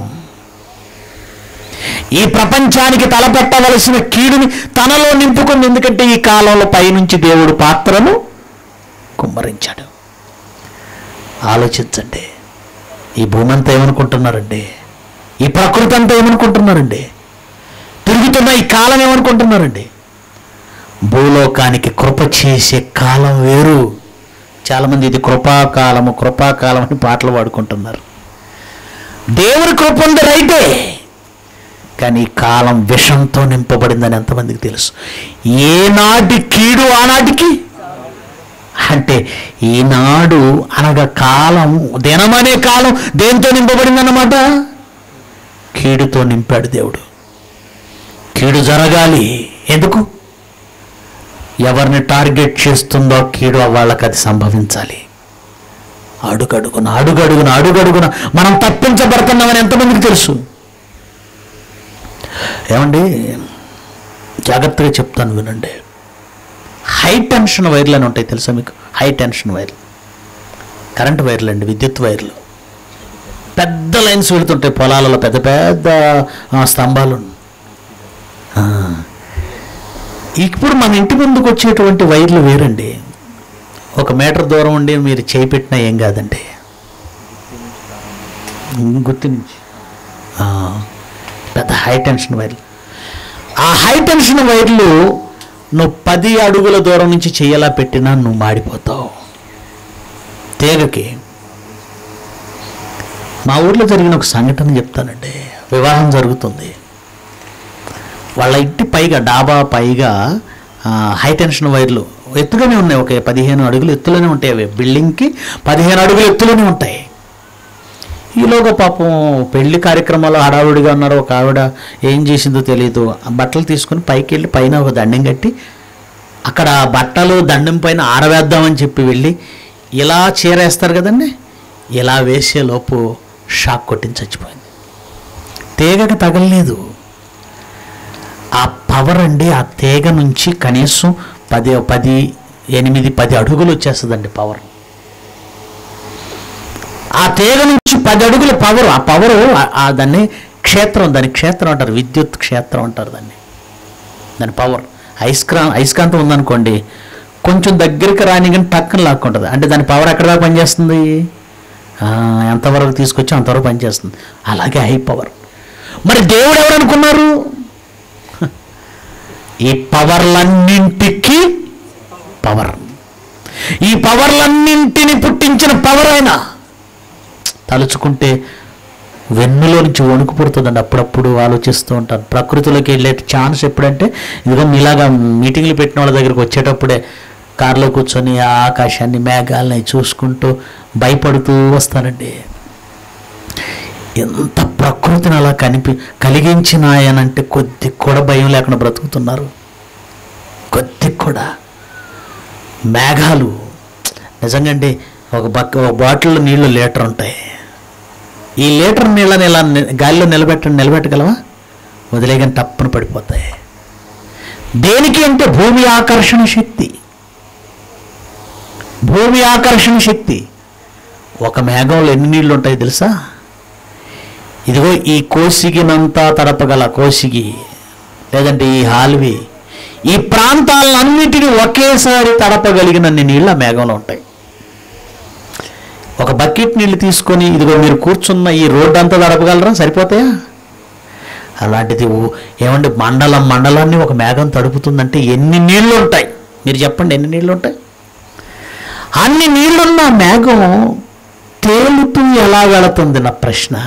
ఈ ప్రపంచానికి తలపెట్టవలసిన కీడుని తనలో నింపుకుంది ఎందుకంటే ఈ కాలంలో పైనుంచి దేవుడు పాత్రను కుమ్మరించాడు ఆలోచించండి ఈ భూమి అంతా ఏమనుకుంటున్నారండి ఈ ప్రకృతి అంతా ఏమనుకుంటున్నారండి తిరుగుతున్న ఈ కాలం ఏమనుకుంటున్నారండి భూలోకానికి కృప చేసే కాలం వేరు చాలామంది ఇది కృపాకాలము కృపాకాలం అని పాటలు పాడుకుంటున్నారు దేవుని కృప ఉంది రైటే కానీ ఈ కాలం విషంతో నింపబడిందని ఎంతమందికి తెలుసు ఏనాటి కీడు ఆనాటికి అంటే ఈనాడు అనగా కాలం దినమనే కాలం దేంతో నింపబడిందన్నమాట కీడుతో నింపాడు దేవుడు కీడు జరగాలి ఎందుకు ఎవరిని టార్గెట్ చేస్తుందో కీడు వాళ్ళకి అది సంభవించాలి అడుగడుగున అడుగడుగున అడుగడుగున మనం తప్పించబడుతున్నామని ఎంతమందికి తెలుసు ఏమండి జాగ్రత్తగా చెప్తాను వినండి హై టెన్షన్ వైర్లు అని ఉంటాయి తెలుసా మీకు హై టెన్షన్ వైర్లు కరెంట్ వైర్లు అండి విద్యుత్ వైర్లు పెద్ద లైన్స్ వెళుతుంటాయి పొలాలలో పెద్ద పెద్ద ఆ, స్తంభాలు ఆ. ఇప్పుడు మన ఇంటి ముందుకు వచ్చేటువంటి వైర్లు వేరండి ఒక మీటర్ దూరం ఉండి మీరు చేయి పెట్టినా ఏం కాదండి గుర్తు నుంచి ఆ, పెద్ద హై టెన్షన్ వైర్లు ఆ హై టెన్షన్ వైర్లు నువ్వు పది అడుగుల దూరం నుంచి చెయ్యలా పెట్టినా నువ్వు మాడిపోతావు తీగకి మా ఊర్లో జరిగిన ఒక సంఘటన చెప్తానండి వివాహం జరుగుతుంది వాళ్ళ ఇంటి పైగా డాబా పైగా ఆ, హై టెన్షన్ వైర్లు ఎత్తుగానే ఉన్నాయి ఒక పదిహేను అడుగులు ఎత్తులోనే ఉంటాయి అవి బిల్డింగ్కి పదిహేను అడుగులు ఎత్తులోనే ఉంటాయి ఈలోగా పాపం పెళ్లి కార్యక్రమాలు హడావుడిగా ఉన్నారు ఒక ఆవిడ ఏం చేసిందో తెలియదు ఆ బట్టలు తీసుకుని పైకి వెళ్ళి పైన ఒక దండం కట్టి అక్కడ ఆ బట్టలు దండం పైన ఆరవేద్దామని చెప్పి వెళ్ళి ఇలా చీరేస్తారు కదండి ఇలా వేసే లోపు షాక్ కొట్టించి చచ్చిపోయింది తీగకి తగలలేదు ఆ పవర్ అండి ఆ తీగ నుంచి కనీసం పది పది ఎనిమిది పది అడుగులు వచ్చేస్తుందండి పవర్ ఆ తీగ నుంచి పది అడుగుల పవర్ ఆ పవర్ ఆ దాన్ని క్షేత్రం దాని క్షేత్రం అంటారు విద్యుత్ క్షేత్రం అంటారు దాన్ని దాని పవర్ అయస్క్రా అయస్కాంతం ఉందనుకోండి కొంచెం దగ్గరికి రాని కానీ టక్కన లాక్కుంటుంది అంటే దాని పవర్ ఎక్కడ దాకా పనిచేస్తుంది ఆ, ఎంతవరకు తీసుకొచ్చి అంతవరకు పనిచేస్తుంది అలాగే హై పవర్ మరి దేవుడు ఎవరు అనుకున్నారు ఈ పవర్లన్నింటికి పవర్ ఈ పవర్లన్నింటిని పుట్టించిన పవర్ ఆయన తలుచుకుంటే వెన్నులో నుంచి వణుకు పుడుతుందండి అప్పుడప్పుడు ఆలోచిస్తూ ఉంటాను ప్రకృతిలోకి వెళ్ళే ఛాన్స్ ఎప్పుడంటే ఇదిగో మీలాగా మీటింగ్లు పెట్టిన వాళ్ళ దగ్గరికి వచ్చేటప్పుడే కారులో కూర్చొని ఆ ఆకాశాన్ని మేఘాలని చూసుకుంటూ భయపడుతూ వస్తానండి ఎంత ప్రకృతిని అలా కనిపి కలిగించిన ఆయనంటే కొద్ది కూడా భయం లేకుండా బ్రతుకుతున్నారు కొద్ది కూడా మేఘాలు నిజంగా అండి ఒక బక్క ఒక బాటిల్లో నీళ్లు లీటర్ ఉంటాయి ఈ లీటర్ నీళ్ళని ఇలా ని- గాలిలో నిలబెట్ట నిలబెట్టగలవా వదిలేగానే తప్పున పడిపోతాయి దేనికి అంటే భూమి ఆకర్షణ శక్తి భూమి ఆకర్షణ శక్తి ఒక మేఘంలో ఎన్ని నీళ్లు ఉంటాయి తెలుసా ఇదిగో ఈ కోసిగినంతా తడపగల కోసిగి లేదంటే ఈ హాల్వి ఈ ప్రాంతాలన్నిటిని ఒకేసారి తడపగలిగినన్ని నీళ్ళు ఆ మేఘంలో ఉంటాయి ఒక బకెట్ నీళ్ళు తీసుకొని ఇదిగో మీరు కూర్చున్న ఈ రోడ్డు అంతా తడపగలరా సరిపోతాయా అలాంటిది ఓ- ఏమండి మండలం మండలాన్ని ఒక మేఘం తడుపుతుందంటే ఎన్ని నీళ్లు ఉంటాయి మీరు చెప్పండి ఎన్ని నీళ్లు ఉంటాయి అన్ని నీళ్లున్న మేఘం తేలుతూ ఎలా వెళుతుంది నా ప్రశ్న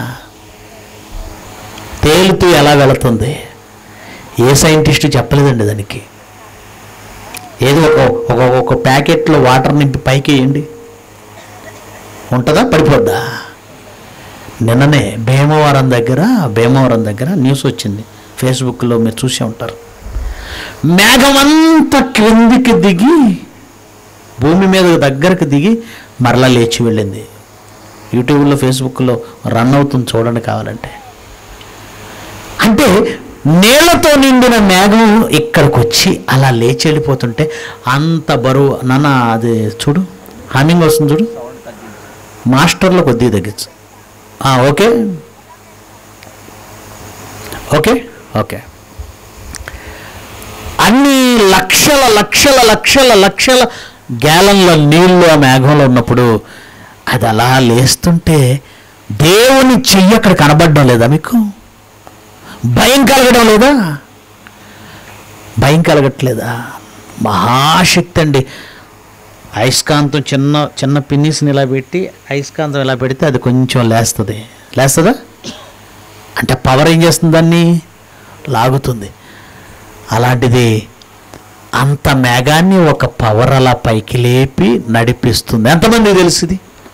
తేలుతూ ఎలా వెళుతుంది ఏ సైంటిస్టు చెప్పలేదండి దానికి ఏదో ఒక ఒక ఒక ప్యాకెట్లో వాటర్ నింపి పైకి వేయండి ఉంటుందా పడిపోద్దా నిన్ననే భీమవరం దగ్గర భీమవరం దగ్గర న్యూస్ వచ్చింది ఫేస్బుక్లో మీరు చూసే ఉంటారు మేఘమంతా క్రిందికి దిగి భూమి మీద దగ్గరకు దిగి మరలా లేచి వెళ్ళింది యూట్యూబ్లో ఫేస్బుక్లో రన్ అవుతుంది చూడండి కావాలంటే అంటే నీళ్లతో నిండిన మేఘం ఇక్కడికి వచ్చి అలా లేచి వెళ్ళిపోతుంటే అంత బరువు నాన్న అది చూడు హమ్మింగ్ వస్తుంది చూడు మాస్టర్లో కొద్దిగా తగ్గించు ఆ, ఓకే ఓకే ఓకే అన్ని లక్షల లక్షల లక్షల లక్షల గ్యాలన్ల నీళ్లు ఆ మేఘంలో ఉన్నప్పుడు అది అలా లేస్తుంటే దేవుని చెయ్యి అక్కడ కనబడడం లేదా మీకు భయం కలగడం లేదా భయం కలగట్లేదా మహాశక్తి అండి అయస్కాంతం చిన్న చిన్న పిన్నిస్ని ఇలా పెట్టి అయస్కాంతం ఇలా పెడితే అది కొంచెం లేస్తుంది లేస్తుందా అంటే పవర్ ఏం చేస్తుంది దాన్ని లాగుతుంది అలాంటిది అంత మేఘాన్ని ఒక పవర్ అలా పైకి లేపి నడిపిస్తుంది ఎంతమంది తెలుసుది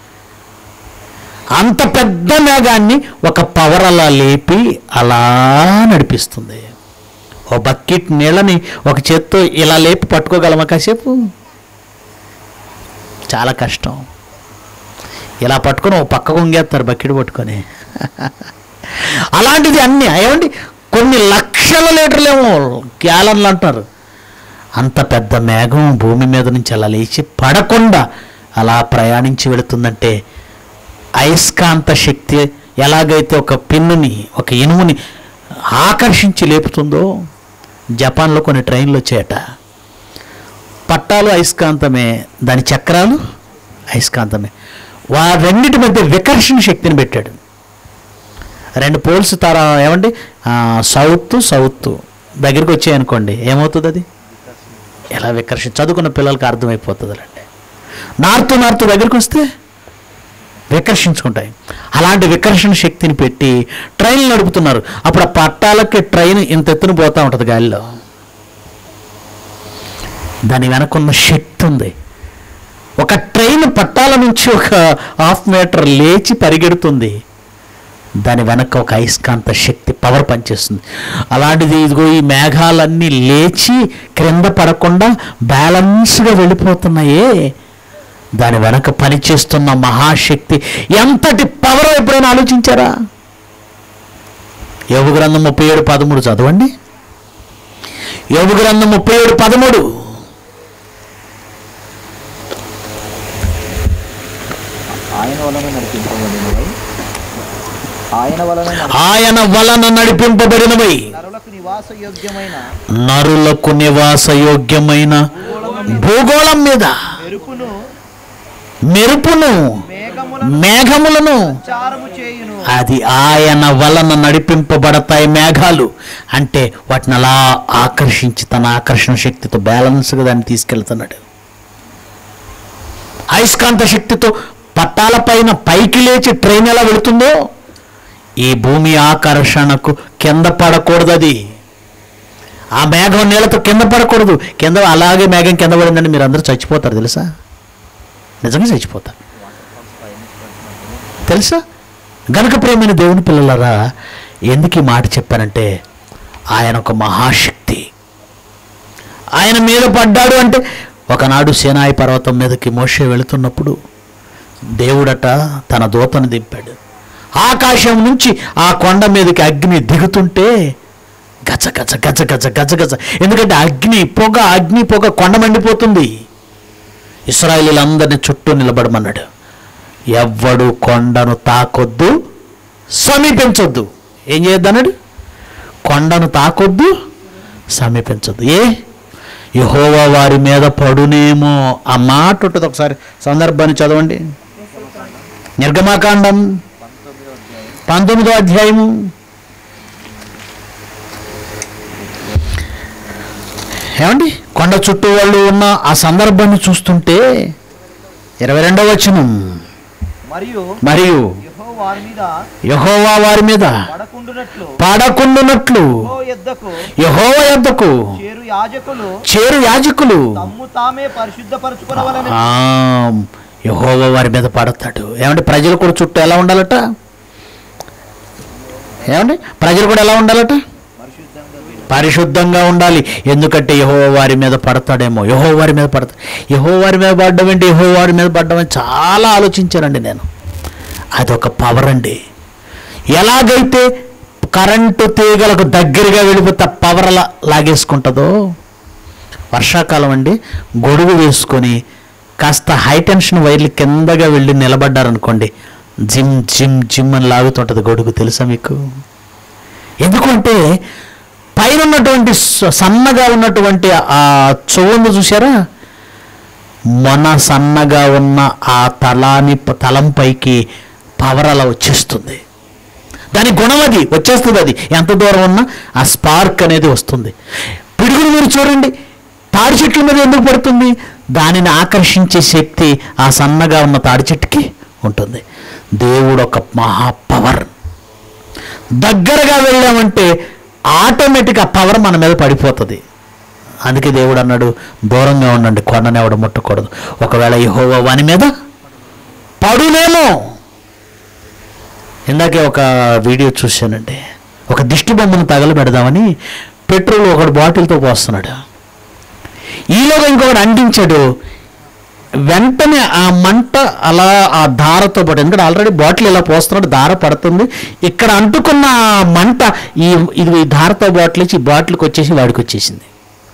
అంత పెద్ద మేఘాన్ని ఒక పవర్ అలా లేపి అలా నడిపిస్తుంది ఓ బకెట్ నీళ్ళని ఒక చేత్తో ఇలా లేపి పట్టుకోగలమా కాసేపు చాలా కష్టం ఇలా పట్టుకొని ఒక పక్క కొంగేస్తారు బకెట్ పట్టుకొని అలాంటిది అన్నీ ఏమండి కొన్ని లక్ష లక్షల లీటర్లేమో గ్యాలన్లు అంటారు అంత పెద్ద మేఘం భూమి మీద నుంచి అలా లేచి పడకుండా అలా ప్రయాణించి వెళుతుందంటే అయస్కాంత శక్తి ఎలాగైతే ఒక పిన్నుని ఒక ఇనుముని ఆకర్షించి లేపుతుందో జపాన్లో కొన్ని ట్రైన్లు వచ్చాయట పట్టాలు అయస్కాంతమే దాని చక్రాలు అయస్కాంతమే వా రెండింటి మధ్య వికర్షణ శక్తిని పెట్టాడు రెండు పోల్స్ తర ఏమండి ఆ, సౌత్ సౌత్ దగ్గరికి వచ్చాయనుకోండి ఏమవుతుంది అది ఎలా వికర్షణ చదువుకున్న పిల్లలకి అర్థమైపోతుంది అంటే నార్త్ నార్త్ దగ్గరికి వస్తే వికర్షించుకుంటాయి అలాంటి వికర్షణ శక్తిని పెట్టి ట్రైన్లు నడుపుతున్నారు అప్పుడు ఆ పట్టాలకి ట్రైన్ ఇంత ఎత్తున పోతూ ఉంటుంది గాలిలో దాని వెనకున్న శక్తి ఉంది ఒక ట్రైన్ పట్టాల నుంచి ఒక హాఫ్ మీటర్ లేచి పరిగెడుతుంది దాని వెనక ఒక అయస్కాంత శక్తి పవర్ పనిచేస్తుంది అలాంటిది ఇదిగో ఈ మేఘాలన్నీ లేచి క్రింద పడకుండా బ్యాలెన్స్గా వెళ్ళిపోతున్నాయే దాని వెనక పనిచేస్తున్న మహాశక్తి ఎంతటి పవర్ ఎప్పుడైనా ఆలోచించారా యోగు గ్రంథం ముప్పై ఏడు పదమూడు చదవండి యోగు గ్రంథం ముప్పై ఏడు పదమూడు ఆయన వలన నడిపింపబడినవై ఆయన వలన నడి- ఆయన వలన నడిపింపబడినవై నరులకు నివాస యోగ్యమైన నరులకు నివాసయోగ్యమైన భూగోళం మీద మెరుపును మెరుపును మేఘములను మేఘములను చారము చేయును అది ఆయన వలన నడిపింపబడతాయి మేఘాలు అంటే వాటిని అలా ఆకర్షించి తన ఆకర్షణ శక్తితో బ్యాలెన్స్గా దాన్ని తీసుకెళ్తున్నాడు అయస్కాంత శక్తితో పట్టాల పైన పైకి లేచి ట్రైన్ ఎలా వెళుతుందో ఈ భూమి ఆకర్షణకు కింద పడకూడదు అది ఆ మేఘం నీళ్ళతో కింద పడకూడదు కింద అలాగే మేఘం కింద పడిందంటే మీరు అందరూ చచ్చిపోతారు తెలుసా నిజంగా చచ్చిపోతారు తెలుసా గనుక ప్రేమైన దేవుని పిల్లలరా ఎందుకు ఈ మాట చెప్పానంటే ఆయన ఒక మహాశక్తి ఆయన మీద పడ్డాడు అంటే ఒకనాడు సేనాయి పర్వతం మీదకి మోషే వెళుతున్నప్పుడు దేవుడట తన దూతను దింపాడు ఆకాశం నుంచి ఆ కొండ మీదకి అగ్ని దిగుతుంటే గజ గజ గజ గజ గజ గజ ఎందుకంటే అగ్ని పొగ అగ్ని పొగ కొండ మండిపోతుంది ఇస్రాయిలీలందరినీ చుట్టూ నిలబడమన్నాడు ఎవ్వడు కొండను తాకొద్దు సమీపించొద్దు ఏం చేయొద్దన్నాడు కొండను తాకొద్దు సమీపించొద్దు ఏ యహోవా వారి మీద పడునేమో ఆ మాట ఉంటుంది ఒకసారి సందర్భాన్ని చదవండి నిర్గమాకాండం పంతొమ్మిదో అధ్యాయము ఏమండి కొండ చుట్టూ వాళ్ళు ఉన్న ఆ సందర్భాన్ని చూస్తుంటే ఇరవై రెండవ వచనం మరియు మరియు యెహోవా వారి మీద యహోవా వారి మీద పడకుండునట్లు పడకుండునట్లు యెహోవా యొద్దకు యహోవ యొద్దకు చేరు యాజకులు చేరు యాజకులు తమ్ము తామే పరిశుద్ధపరచుకునవలని ఆ, యెహోవా వారి మీద పడతాడు ఏమంటే ప్రజలు కూడా చుట్టూ ఎలా ఉండాలట ఏమండి ప్రజలు కూడా ఎలా ఉండాలట పరిశుద్ధంగా ఉండాలి ఎందుకంటే యహో వారి మీద పడతాడేమో యహో వారి మీద పడతాడు యహో వారి మీద పడ్డం ఏంటి యహో వారి మీద పడ్డం అని చాలా ఆలోచించానండి నేను అదొక పవర్ అండి ఎలాగైతే కరెంటు తీగలకు దగ్గరగా వెళ్ళిపోతే పవర్ అలా లాగేసుకుంటుందో వర్షాకాలం అండి గొడుగు వేసుకొని కాస్త హై టెన్షన్ వైర్లు కిందగా వెళ్ళి నిలబడ్డారనుకోండి జిమ్ జిమ్ జిమ్ అని లాగుతుంటుంది గొడుగు తెలుసా మీకు ఎందుకంటే పైన ఉన్నటువంటి స- సన్నగా ఉన్నటువంటి ఆ చెవుంది చూసారా మొన సన్నగా ఉన్న ఆ తలాని ప- తలం పైకి పవర్ అలా వచ్చేస్తుంది దాని గుణం అది వచ్చేస్తుంది అది ఎంత దూరం ఉన్నా ఆ స్పార్క్ అనేది వస్తుంది పిడుగులు మీరు చూడండి తాడి చెట్ల మీద ఎందుకు పడుతుంది దానిని ఆకర్షించే శక్తి ఆ సన్నగా ఉన్న తాడి చెట్టుకి ఉంటుంది దేవుడు ఒక మహా పవర్ దగ్గరగా వెళ్ళామంటే ఆటోమేటిక్ ఆ పవర్ మన మీద పడిపోతుంది అందుకే దేవుడు అన్నాడు దూరంగా ఉండండి కొండని ఎవడ ముట్టకూడదు ఒకవేళ యెహోవా వాని మీద పడునేమో ఇందాకే ఒక వీడియో చూశానండి ఒక దిష్టి బొమ్మను తగలబెడదామని పెట్రోల్ ఒకడు బాటిల్తో పోస్తున్నాడు ఈలోగా ఇంకొకడు అంటించాడు వెంటనే ఆ మంట అలా ఆ దారతో పాటు ఎందుకంటే ఆల్రెడీ బాటిల్ ఇలా పోస్తున్నాడు దార పడుతుంది ఇక్కడ అంటుకున్న ఆ మంట ఈ ఇది ఈ దారతో బాటిల్ ఇచ్చి ఈ బాటిల్కి వచ్చేసి వాడికి వచ్చేసింది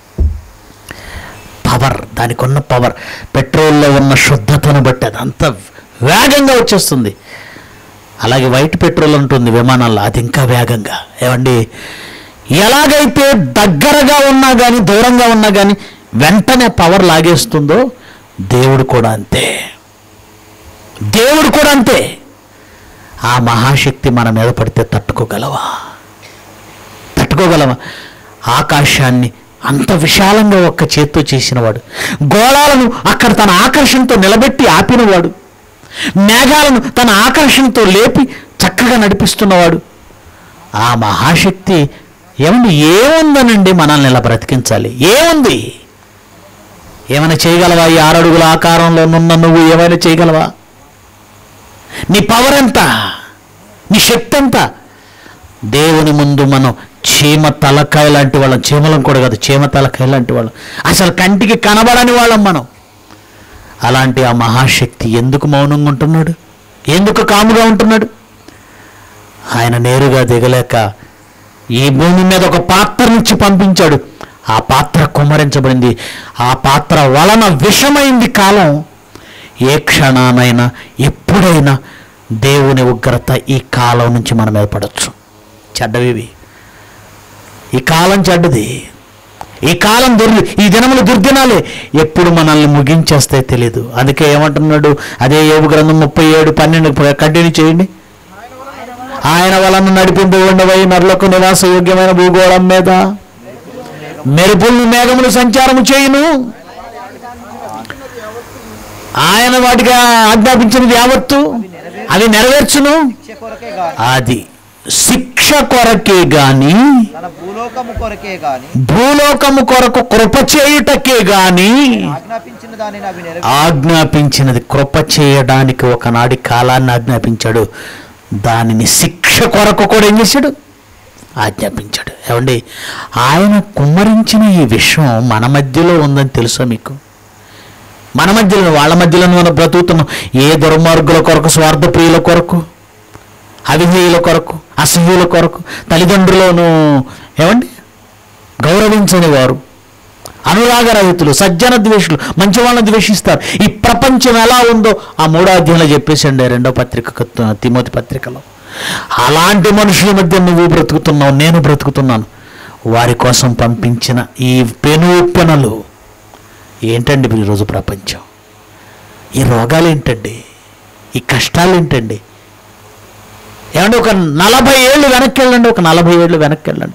పవర్ దానికి ఉన్న పవర్ పెట్రోల్లో ఉన్న శుద్ధతను బట్టి అదంతా వేగంగా వచ్చేస్తుంది అలాగే వైట్ పెట్రోల్ ఉంటుంది విమానాల్లో అది ఇంకా వేగంగా ఏమండి ఎలాగైతే దగ్గరగా ఉన్నా కానీ దూరంగా ఉన్నా కానీ వెంటనే పవర్ లాగేస్తుందో దేవుడు కూడా అంతే దేవుడు కూడా అంతే ఆ మహాశక్తి మన మీద పడితే తట్టుకోగలవా తట్టుకోగలవా ఆకాశాన్ని అంత విశాలంగా ఒక్క చేత్తో చేసినవాడు గోళాలను అక్కడ తన ఆకర్షణతో నిలబెట్టి ఆపినవాడు మేఘాలను తన ఆకర్షణతో లేపి చక్కగా నడిపిస్తున్నవాడు ఆ మహాశక్తి ఏమండి ఏముందనండి మనల్ని ఇలా బ్రతికించాలి ఏముంది ఏమైనా చేయగలవా ఈ ఆరడుగుల ఆకారంలో నున్న నువ్వు ఏమైనా చేయగలవా నీ పవర్ ఎంత నీ శక్తి ఎంత దేవుని ముందు మనం చీమ తలకాయ లాంటి వాళ్ళం చీమలం కూడా కాదు చీమ తలకాయ లాంటి వాళ్ళం అసలు కంటికి కనబడని వాళ్ళం మనం అలాంటి ఆ మహాశక్తి ఎందుకు మౌనంగా ఉంటున్నాడు ఎందుకు కాముగా ఉంటున్నాడు ఆయన నేరుగా దిగలేక ఈ భూమి మీద ఒక పాత్ర నుంచి పంపించాడు ఆ పాత్ర కుమ్మరించబడింది ఆ పాత్ర వలన విషమైంది కాలం ఏ క్షణానైనా ఎప్పుడైనా దేవుని ఉగ్రత ఈ కాలం నుంచి మన మీద పడవచ్చు చెడ్డవివి ఈ కాలం చెడ్డది ఈ కాలం దుర్ ఈ దినములు దుర్దినాలే ఎప్పుడు మనల్ని ముగించేస్తే తెలియదు అందుకే ఏమంటున్నాడు అదే ఏడు గ్రంథం ముప్పై ఏడు పన్నెండు కంటిన్యూ చేయండి ఆయన వలన నడిపింపు ఉండవై నరులకు నివాస యోగ్యమైన భూగోళం మీద మెరుపులను మేఘములు సంచారము చేయును ఆయన వాటిగా ఆజ్ఞాపించినది యావత్తు అవి నెరవేర్చును శిక్ష కొరకే గాని అది శిక్ష కొరకే గాని తన భూలోకము కొరకే గాని భూలోకము కొరకు కృప చేయుటకే గాని ఆజ్ఞాపించిన దానిని అవి నెరవేర్చు ఆజ్ఞాపించినది కృప చేయడానికి ఒకనాడి కాలాన్ని ఆజ్ఞాపించాడు దానిని శిక్ష కొరకు కూడా ఏం చేశాడు ఆజ్ఞాపించాడు ఏమండి ఆయన కుమ్మరించిన ఈ విషయం మన మధ్యలో ఉందని తెలుసా మీకు మన మధ్యలో వాళ్ళ మధ్యలో మనం బ్రతుకుతున్నాం ఏ దుర్మార్గుల కొరకు స్వార్థ ప్రియుల కొరకు అవిధేయుల కొరకు అసహ్యుల కొరకు తల్లిదండ్రులను ఏమండి గౌరవించని వారు అనురాగ రహితులు సజ్జన ద్వేషులు మంచి వాళ్ళని ద్వేషిస్తారు ఈ ప్రపంచం ఎలా ఉందో ఆ మూడో అధ్యాయంలో చెప్పేసండి రెండో పత్రిక తిమోతి పత్రికలో అలాంటి మనుషుల మధ్య నువ్వు బ్రతుకుతున్నావు నేను బ్రతుకుతున్నాను వారి కోసం పంపించిన ఈ పెనుపెనలు ఏంటండి ఇప్పుడు ఈరోజు ప్రపంచం ఈ రోగాలు ఏంటండి ఈ కష్టాలు ఏంటండి ఏమంటే ఒక నలభై ఏళ్ళు వెనక్కి వెళ్ళండి ఒక నలభై ఏళ్ళు వెనక్కి వెళ్ళండి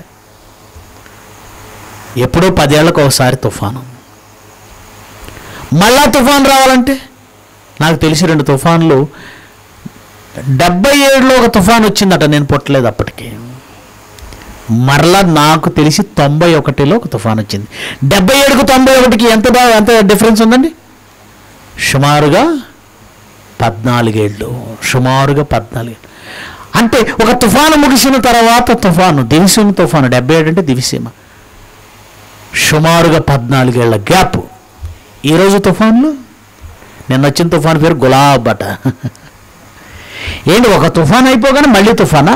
ఎప్పుడో పదేళ్లకు ఒకసారి తుఫాను మళ్ళా తుఫాన్ రావాలంటే నాకు తెలిసి రెండు తుఫాన్లు డెబ్బై ఏడులో ఒక తుఫాన్ వచ్చిందట నేను పుట్టలేదు అప్పటికి మరలా నాకు తెలిసి తొంభై ఒకటిలో ఒక తుఫాన్ వచ్చింది డెబ్బై ఏడుకు తొంభై ఒకటికి ఎంత బాగా ఎంత డిఫరెన్స్ ఉందండి సుమారుగా పద్నాలుగేళ్ళు సుమారుగా పద్నాలుగేళ్ళు అంటే ఒక తుఫాను ముగిసిన తర్వాత తుఫాను దివిసీమ తుఫాను డెబ్బై ఏడు అంటే దివిసీమ సుమారుగా పద్నాలుగేళ్ల గ్యాప్ ఈరోజు తుఫాన్లు నిన్న వచ్చిన తుఫాన్ పేరు గులాబ్ అట ఏంటి ఒక తుఫాన్ అయిపోగానే మళ్ళీ తుఫానా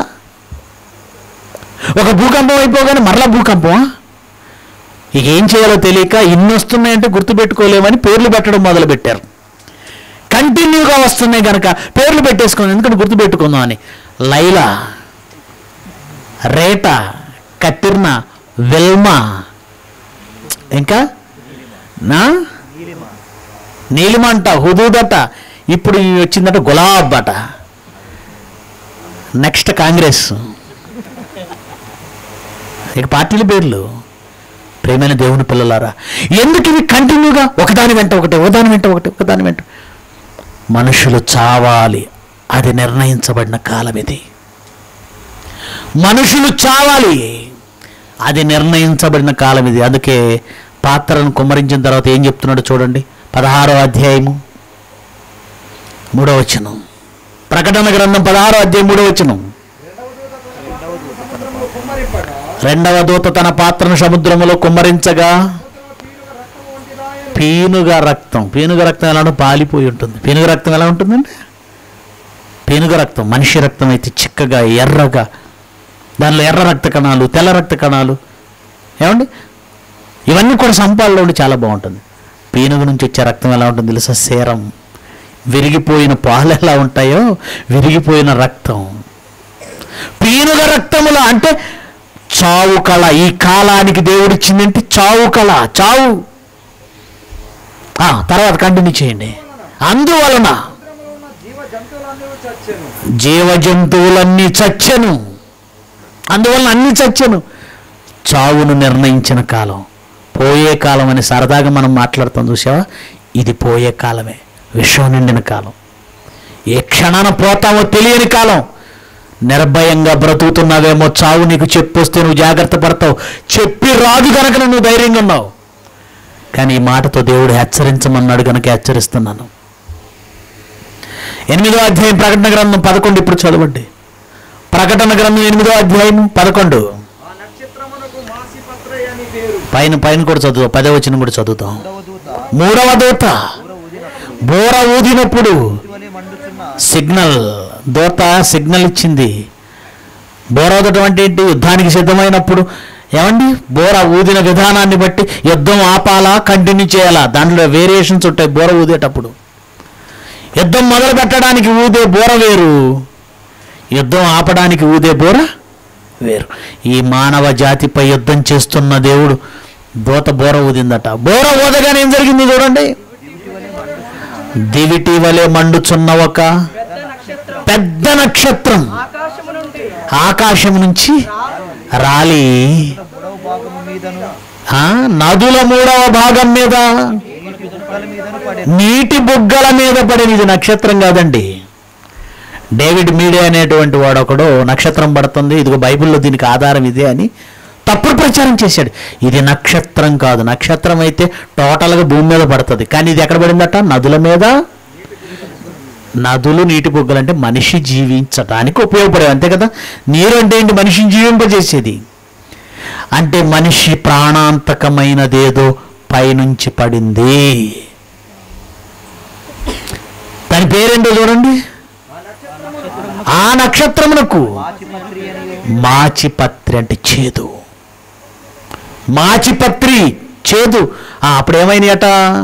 ఒక భూకంపం అయిపోగానే మరలా భూకంపమా ఇక ఏం చేయాలో తెలియక ఇన్ని వస్తున్నాయంటే గుర్తుపెట్టుకోలేమని పేర్లు పెట్టడం మొదలుపెట్టారు కంటిన్యూగా వస్తున్నాయి కనుక పేర్లు పెట్టేసుకుందాం ఎందుకంటే గుర్తుపెట్టుకుందాం అని లైలా రేటా కతిర్న వెల్మా ఇంకా నా నీలిమంట హుదూదట ఇప్పుడు ఇవి వచ్చిందట గులాబ్ అట నెక్స్ట్ కాంగ్రెస్ ఇక పార్టీల పేర్లు ప్రేమైన దేవుని పిల్లలారా ఎందుకు ఇవి కంటిన్యూగా ఒకదాని వెంట ఒకటి ఒకదాని వెంట ఒకటి ఒకదాని వెంట మనుషులు చావాలి అది నిర్ణయించబడిన కాలం ఇది మనుషులు చావాలి అది నిర్ణయించబడిన కాలం ఇది అందుకే పాత్రను కుమ్మరించిన తర్వాత ఏం చెప్తున్నాడో చూడండి పదహారో అధ్యాయము మూడో వచనం ప్రకటన గ్రంథం పదహారో అధ్యాయం మూడో వచనం రెండవ దూత తన పాత్రను సముద్రములో కుమ్మరించగా పీనుగ రక్తం పీనుగ రక్తం ఎలా ఉంటుంది పాలిపోయి ఉంటుంది పీనుగ రక్తం ఎలా ఉంటుందండి పీనుగ రక్తం మనిషి రక్తం అయితే చిక్కగా ఎర్రగా దానిలో ఎర్ర రక్త కణాలు తెల్ల రక్త కణాలు ఏమండి ఇవన్నీ కూడా సంపాలలో ఉండి చాలా బాగుంటుంది పీనుగ నుంచి వచ్చే రక్తం ఎలా ఉంటుంది తెలుసా సేరం విరిగిపోయిన పాలు ఎలా ఉంటాయో విరిగిపోయిన రక్తం పీనుగ రక్తముల అంటే చావు కళ ఈ కాలానికి దేవుడిచ్చిందంటే చావు కళ చావు ఆ, తర్వాత కంటిన్యూ చేయండి అందువలన సముద్రంలో ఉన్న జీవ జంతువులన్నీ చచ్చెను జీవ జంతువులన్నీ చచ్చెను అందువలన అన్ని చచ్చెను చావును నిర్ణయించిన కాలం పోయే కాలం అని సరదాగా మనం మాట్లాడుతాం చూసావా ఇది పోయే కాలమే విశ్వం నిండిన కాలం ఏ క్షణాన పోతామో తెలియని కాలం నిర్భయంగా బ్రతుకుతున్నావేమో చావు నీకు చెప్పొస్తే నువ్వు జాగ్రత్త పడతావు చెప్పి రాదు కనుక నువ్వు ధైర్యంగా ఉన్నావు కానీ ఈ మాటతో దేవుడు హెచ్చరించమన్నాడు కనుక హెచ్చరిస్తున్నాను ఎనిమిదో అధ్యాయం ప్రకటన గ్రంథం పదకొండు ఇప్పుడు చదవండి ప్రకటన గ్రంథం ఎనిమిదో అధ్యాయం పదకొండు ఆ నక్షత్రమునకు మాసిపత్రయ అని పేరు పైన పైన కూడా చదువు పదే వచ్చిన కూడా చదువుతాం మూడవ దూత మూడవ దూత బోర ఊదినప్పుడు వలె మండుచున్న సిగ్నల్ దూత సిగ్నల్ ఇచ్చింది బోర ఊదటం అంటే ఏంటి యుద్ధానికి సిద్ధమైనప్పుడు ఏమండి బోర ఊదిన విధానాన్ని బట్టి యుద్ధం ఆపాలా కంటిన్యూ చేయాలా దాంట్లో వేరియేషన్స్ ఉంటాయి బోర ఊదేటప్పుడు యుద్ధం మొదలు పెట్టడానికి ఊదే బోర వేరు యుద్ధం ఆపడానికి ఊదే బోర వేరు ఈ మానవ జాతిపై యుద్ధం చేస్తున్న దేవుడు దూత బోర ఊదిందట బోర ఊదగానే ఏం జరిగింది చూడండి దివిటి వలె మండుచున్న ఒక పెద్ద నక్షత్రం పెద్ద నక్షత్రం ఆకాశము నుండి ఆకాశం నుంచి రాలి మూడవ భాగము మీదను ఆ, నదుల మూడవ భాగం మీద నీటి బుగ్గల మీదను పడే నీటి బుగ్గల మీద పడిన ఇది నక్షత్రం కాదండి డేవిడ్ మీడియా అనేటువంటి వాడు ఒకడు నక్షత్రం పడుతుంది ఇదిగో బైబిల్లో దీనికి ఆధారం ఇదే అని తప్పుడు ప్రచారం చేశాడు ఇది నక్షత్రం కాదు నక్షత్రం అయితే టోటల్గా భూమి మీద పడుతుంది కానీ ఇది ఎక్కడ పడిందట నదుల మీద నదులు నీటి బుగ్గలు అంటే మనిషి జీవించటానికి ఉపయోగపడే అంతే కదా నీరు అంటే ఏంటి మనిషిని జీవింపజేసేది అంటే మనిషి ప్రాణాంతకమైనదేదో పైనుంచి పడింది దాని పేరేంటో చూడండి ఆ నక్షత్రమునకు మాచిపత్రి అని మాచిపత్రి అంటే చేదు మాచిపత్రి చేదు ఆ, అప్పుడు ఏమైనాయట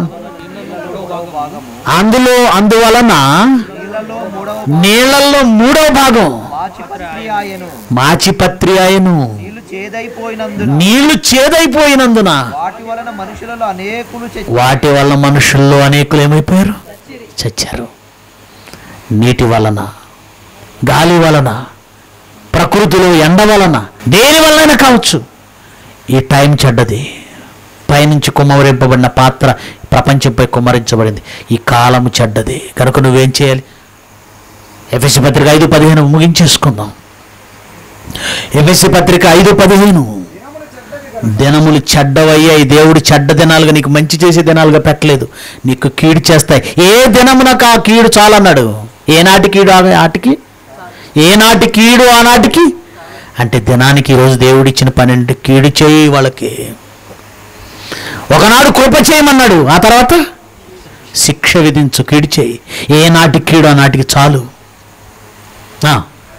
అందులో అందువలన నీళ్ళలో మూడవ నీళ్లలో మూడో భాగం మాచిపత్రి ఆయను మాచిపత్రి ఆయను నీళ్లు చేదైపోయినందున నీళ్లు చేదైపోయినందున వాటి వలన మనుషులలో అనేకులు చచ్చి వాటి వల్ల మనుషుల్లో అనేకులు ఏమైపోయారు చచ్చారు నీటి వలన గాలి వలన ప్రకృతిలో ఎండ వలన దేని వలన కావచ్చు ఈ టైం చెడ్డది పైనుంచి కుమ్మరింపబడిన పాత్ర ప్రపంచంపై కుమ్మరించబడింది ఈ కాలము చెడ్డది కనుక నువ్వేం చేయాలి ఎఫ్ఎస్సి పత్రిక ఐదు పదిహేను ముగించేసుకుందాం ఎఫ్ఎస్సి పత్రిక ఐదు పదిహేను దినములు చెడ్డవయ్యాయి దేవుడు చెడ్డ దినాలుగా నీకు మంచి చేసే దినాలుగా పెట్టలేదు నీకు కీడు చేస్తాయి ఏ దినమునకు ఆ కీడు చాలన్నాడు ఏనాటి కీడు ఆ ఆటికి ఏనాటి కీడు ఆనాటికి అంటే దినానికి ఈరోజు దేవుడిచ్చిన పన్నెండు కీడు చేయి వాళ్ళకి ఒకనాడు కృప చేయమన్నాడు ఆ తర్వాత శిక్ష విధించు కీడు చేయి ఏనాటి కీడు ఆనాటికి చాలు ఆ.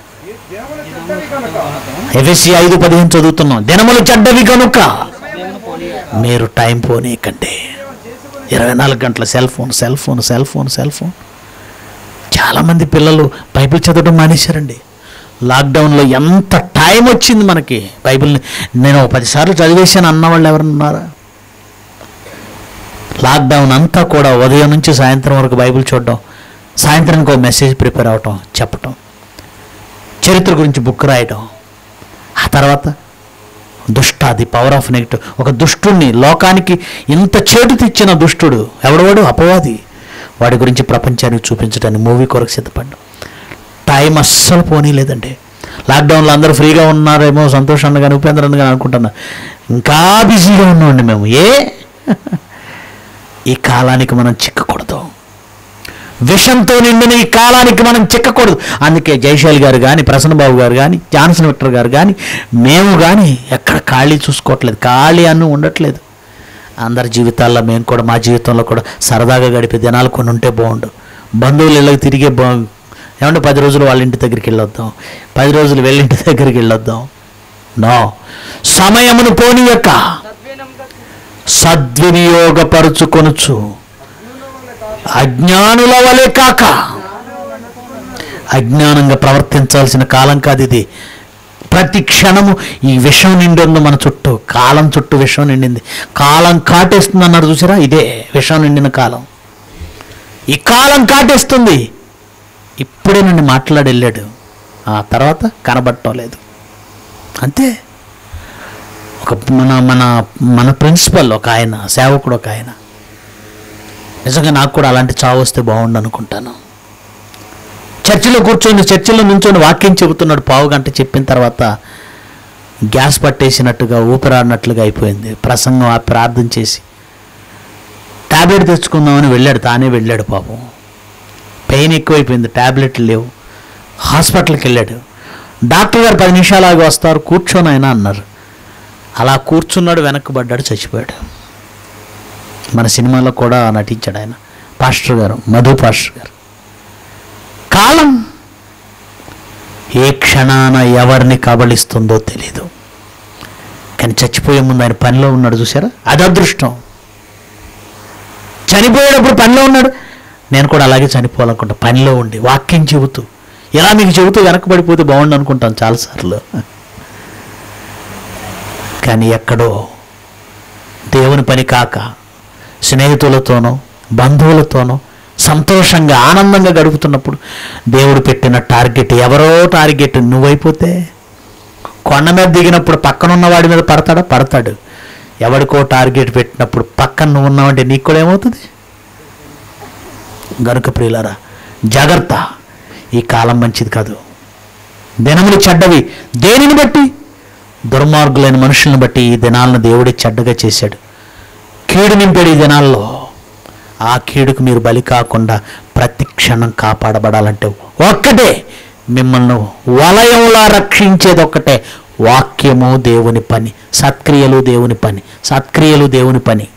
ఎఫ్ఎస్సి ఐదు పదిహేను చదువుతున్నాం దినములు చెడ్డవి కనుక మీరు టైం పోనీకండి ఇరవై నాలుగు గంటల cell phone cell phone cell phone cell phone చాలామంది పిల్లలు బైబిల్ చదవడం మానేశారండి లాక్డౌన్లో ఎంత టైం వచ్చింది మనకి బైబిల్ని నేను ఓ పదిసార్లు చదివేశాను అన్నవాళ్ళు ఎవరన్నా ఉన్నారా లాక్డౌన్ అంతా కూడా ఉదయం నుంచి సాయంత్రం వరకు బైబిల్ చూడడం సాయంత్రానికి ఒక మెసేజ్ ప్రిపేర్ అవటం చెప్పటం చరిత్ర గురించి బుక్ రాయడం ఆ తర్వాత దుష్ట ది పవర్ ఆఫ్ నెగిటివ్ ఒక దుష్టుణ్ణి లోకానికి ఇంత చేటు తెచ్చిన దుష్టుడు ఎవడవాడు అపవాది వాడి గురించి ప్రపంచానికి చూపించడానికి మూవీ కొరకు సిద్ధపడ్డాం టైం అస్సలు పోనీలేదండి లాక్డౌన్లో అందరూ ఫ్రీగా ఉన్నారేమో సంతోషంగా కానీ ఉపేంద్రంగా అనుకుంటున్నా ఇంకా బిజీగా ఉన్నామండి మేము ఏ ఈ కాలానికి మనం చిక్కకూడదు విషంతో నిండిన ఈ కాలానికి మనం చిక్కకూడదు అందుకే జైశాలి గారు కానీ ప్రసన్నబాబు గారు కానీ జాన్సన్ విక్టర్ గారు కానీ మేము కానీ ఎక్కడ ఖాళీ చూసుకోవట్లేదు ఖాళీ అన్ను ఉండట్లేదు అందరి జీవితాల్లో మేము కూడా మా జీవితంలో కూడా సరదాగా గడిపే దినాలు కొన్ని ఉంటే బాగుండు బంధువులు ఇళ్ళకి తిరిగే బా ఏమంటే పది రోజులు వాళ్ళ ఇంటి దగ్గరికి వెళ్ళొద్దాం పది రోజులు వీళ్ళ ఇంటి దగ్గరికి వెళ్ళొద్దాం నో సమయమును పోనీ యొక్క సద్వినంగా సద్వినియోగపరుచుకొనుచు అజ్ఞానుల వలె కాక అజ్ఞానంగా ప్రవర్తించాల్సిన కాలం కాదు ఇది ప్రతి క్షణము ఈ విషం నిండి ఉంది మన చుట్టూ కాలం చుట్టూ విషం నిండింది కాలం కాటేస్తుంది అన్నారు చూసారా ఇదే విషం నిండిన కాలం ఈ కాలం కాటేస్తుంది ఇప్పుడే నన్ను మాట్లాడి వెళ్ళాడు ఆ తర్వాత కనబడటం లేదు అంతే ఒక మన మన మన ప్రిన్సిపల్ ఒక ఆయన సేవకుడు ఒక ఆయన నిజంగా నాకు కూడా అలాంటి చావు వస్తే బాగుండు అనుకుంటాను చర్చిలో కూర్చొని చర్చిలో నుంచొని వాక్యం చెబుతున్నాడు పావు గంట చెప్పిన తర్వాత గ్యాస్ పట్టేసినట్టుగా ఊపిరాడినట్లుగా అయిపోయింది ప్రసంగం ఆ ప్రార్థన చేసి టాబ్లెట్ తెచ్చుకుందామని వెళ్ళాడు తానే వెళ్ళాడు పాపం పెయిన్ ఎక్కువైపోయింది టాబ్లెట్లు లేవు హాస్పిటల్కి వెళ్ళాడు డాక్టర్ గారు పది నిమిషాలు ఆగి వస్తారు కూర్చొని అయినా అన్నారు అలా కూర్చున్నాడు వెనక్కి పడ్డాడు చచ్చిపోయాడు మన సినిమాలో కూడా నటించాడు ఆయన పాస్టర్ గారు మధు పాస్టర్ గారు కాలం ఏ క్షణాన ఎవరిని కబళిస్తుందో తెలీదు కానీ చచ్చిపోయే ముందు ఆయన పనిలో ఉన్నాడు చూసారా అది అదృష్టం చనిపోయేటప్పుడు పనిలో ఉన్నాడు నేను కూడా అలాగే చనిపోవాలనుకుంటా పనిలో ఉండి వాక్యం చెబుతూ ఇలా మీకు చెబుతూ వెనకబడిపోతే బాగుండు అనుకుంటాను చాలాసార్లు కానీ ఎక్కడో దేవుని పని కాక స్నేహితులతోనో బంధువులతోనో సంతోషంగా ఆనందంగా గడుపుతున్నప్పుడు దేవుడు పెట్టిన టార్గెట్ ఎవరో టార్గెట్ నువ్వైపోతే కొండ మీద దిగినప్పుడు పక్కన ఉన్న వాడి మీద పడతాడా పడతాడు ఎవడికో టార్గెట్ పెట్టినప్పుడు పక్కన నువ్వు ఉన్నావంటే నీకు కూడా ఏమవుతుంది గనుక ప్రియులారా జాగ్రత్త ఈ కాలం మంచిది కాదు దినములు చెడ్డవి దేనిని బట్టి దుర్మార్గులైన మనుషులను బట్టి ఈ దినాలను దేవుడే చెడ్డగా చేశాడు కీడు నింపాడు ఈ దినాల్లో ఆ కీడుకు మీరు బలి కాకుండా ప్రతి క్షణం కాపాడబడాలంటే ఒక్కటే మిమ్మల్ని వలయంలా రక్షించేది ఒక్కటే వాక్యము దేవుని పని సత్క్రియలు దేవుని పని సత్క్రియలు దేవుని పని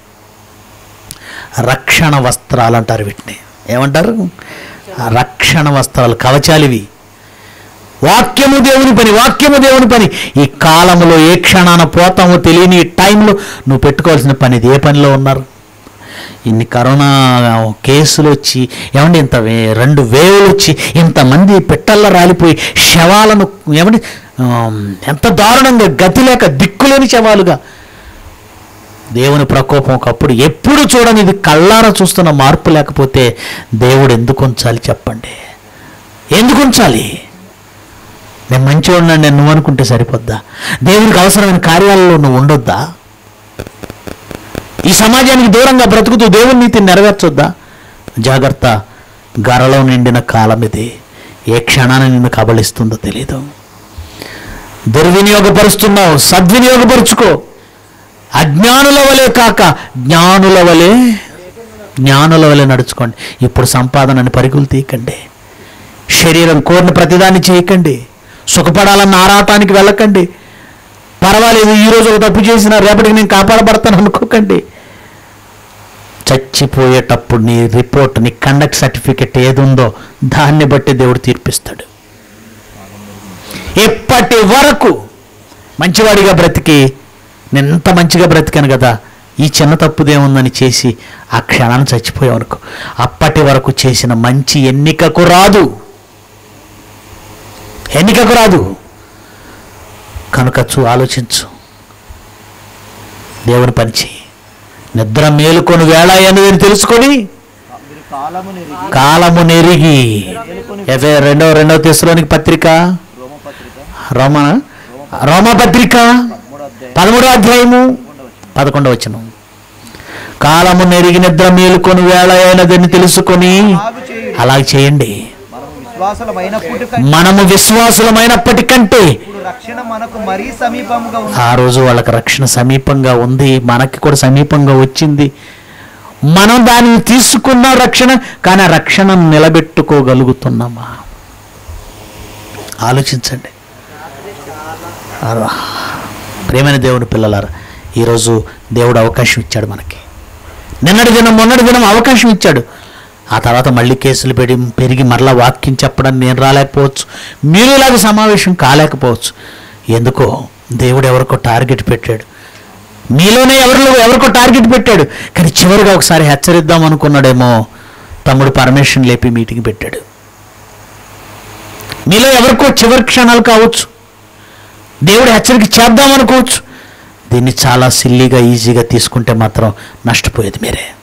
రక్షణ వస్త్రాలు అంటారు వీటిని ఏమంటారు రక్షణ వస్త్రాలు కవచాలు ఇవి వాక్యము దేవుని పని వాక్యము దేవుని పని ఈ కాలంలో ఏ క్షణాన పోతామో తెలియని ఈ టైంలో నువ్వు పెట్టుకోవాల్సిన పని ఇది ఏ పనిలో ఉన్నారు ఇన్ని కరోనా కేసులు వచ్చి ఏమండి ఇంత వే- రెండు వేవులు వచ్చి ఇంతమంది పెట్టల్లో రాలిపోయి శవాలను ఏమండి ఆమ్, ఎంత దారుణంగా గతి లేక దిక్కులేని శవాలుగా దేవుని ప్రకోపం ఒకప్పుడు ఎప్పుడు చూడని ఇది కళ్ళారా చూస్తున్న మార్పు లేకపోతే దేవుడు ఎందుకు ఉంచాలి చెప్పండి ఎందుకు ఉంచాలి నేను మంచివాడిని నేను నువ్వు అనుకుంటే సరిపోద్దా దేవునికి అవసరమైన కార్యాలలో నువ్వు ఉండొద్దా ఈ సమాజానికి దూరంగా బ్రతుకుతూ దేవుని నీతిని నెరవేర్చొద్దా జాగ్రత్త గరలో నిండిన కాలం ఇది ఏ క్షణాన నిన్ను కబలిస్తుందో తెలీదు దుర్వినియోగపరుస్తున్నావు సద్వినియోగపరుచుకో అజ్ఞానుల వలె కాక జ్ఞానుల వలె జ్ఞానుల వలె నడుచుకోండి ఇప్పుడు సంపాదనని పరుగులు తీయకండి శరీరం కోరిన ప్రతిదాన్ని చేయకండి సుఖపడాలన్న ఆరాటానికి వెళ్ళకండి పర్వాలేదు ఈ రోజు ఒక తప్పు చేసినా రేపటికి నేను కాపాడబడతాను అనుకోకండి చచ్చిపోయేటప్పుడు నీ రిపోర్ట్ నీ కండక్ట్ సర్టిఫికెట్ ఏది ఉందో దాన్ని బట్టి దేవుడు తీర్పిస్తాడు ఎప్పటి వరకు మంచివాడిగా బ్రతికి నేను ఎంత మంచిగా బ్రతికాను కదా ఈ చిన్న తప్పుదేముందని చేసి ఆ క్షణాన్ని చచ్చిపోయావు అనుకో అప్పటి వరకు చేసిన మంచి ఎన్నికకు రాదు ఎన్నికకు రాదు కనుక చూ ఆలోచించు దేవుని పని చేయి నిద్ర మేలుకొని వేళ అనేది తెలుసుకొని మీరు కాలము నెరిగి కాలము నెరిగి ఎఫే రెండో రెండవ తెశలోనికి పత్రిక రోమపత్రిక రోమ రోమపత్రిక మూడో అధ్యాయం పదమూడో అధ్యాయము పదకొండవ వచనం కాలము నెరిగి నిద్ర మేలుకొని వేళ అయినదని తెలుసుకొని ఆగు చేయుడి అలా చేయండి మనము విశ్వాసులమైనప్పుడు కంటే మనము విశ్వాసులమైనప్పటికంటే ఇప్పుడు రక్షణ మనకు మరీ సమీపంగా ఉంది ఆ రోజు వాళ్ళకి రక్షణ సమీపంగా ఉంది మనకి కూడా సమీపంగా వచ్చింది మనం దానిని తీసుకున్న రక్షణ కానీ ఆ రక్షణ నిలబెట్టుకోగలుగుతున్నామా ఆలోచించండి అలా. ప్రేమైన దేవుని పిల్లలారా ఈరోజు దేవుడు అవకాశం ఇచ్చాడు మనకి నిన్నటి దినం మొన్నటి దినం అవకాశం ఇచ్చాడు ఆ తర్వాత మళ్ళీ కేసులు పెడి పెరిగి మరలా వాక్యం చెప్పడానికి నేను రాలేకపోవచ్చు మీరు ఇలాగ సమావేశం కాలేకపోవచ్చు ఎందుకో దేవుడు ఎవరికో టార్గెట్ పెట్టాడు మీలోనే ఎవరిలో ఎవరికో టార్గెట్ పెట్టాడు కానీ చివరిగా ఒకసారి హెచ్చరిద్దాం అనుకున్నాడేమో తమ్ముడు పరమేశ్వరం లేపి మీటింగ్ పెట్టాడు మీలో ఎవరికో చివరి క్షణాలు కావచ్చు దేవుడు హెచ్చరిక చేద్దాం అనుకోవచ్చు దీన్ని చాలా సిల్లీగా ఈజీగా తీసుకుంటే మాత్రం నష్టపోయేది మీరే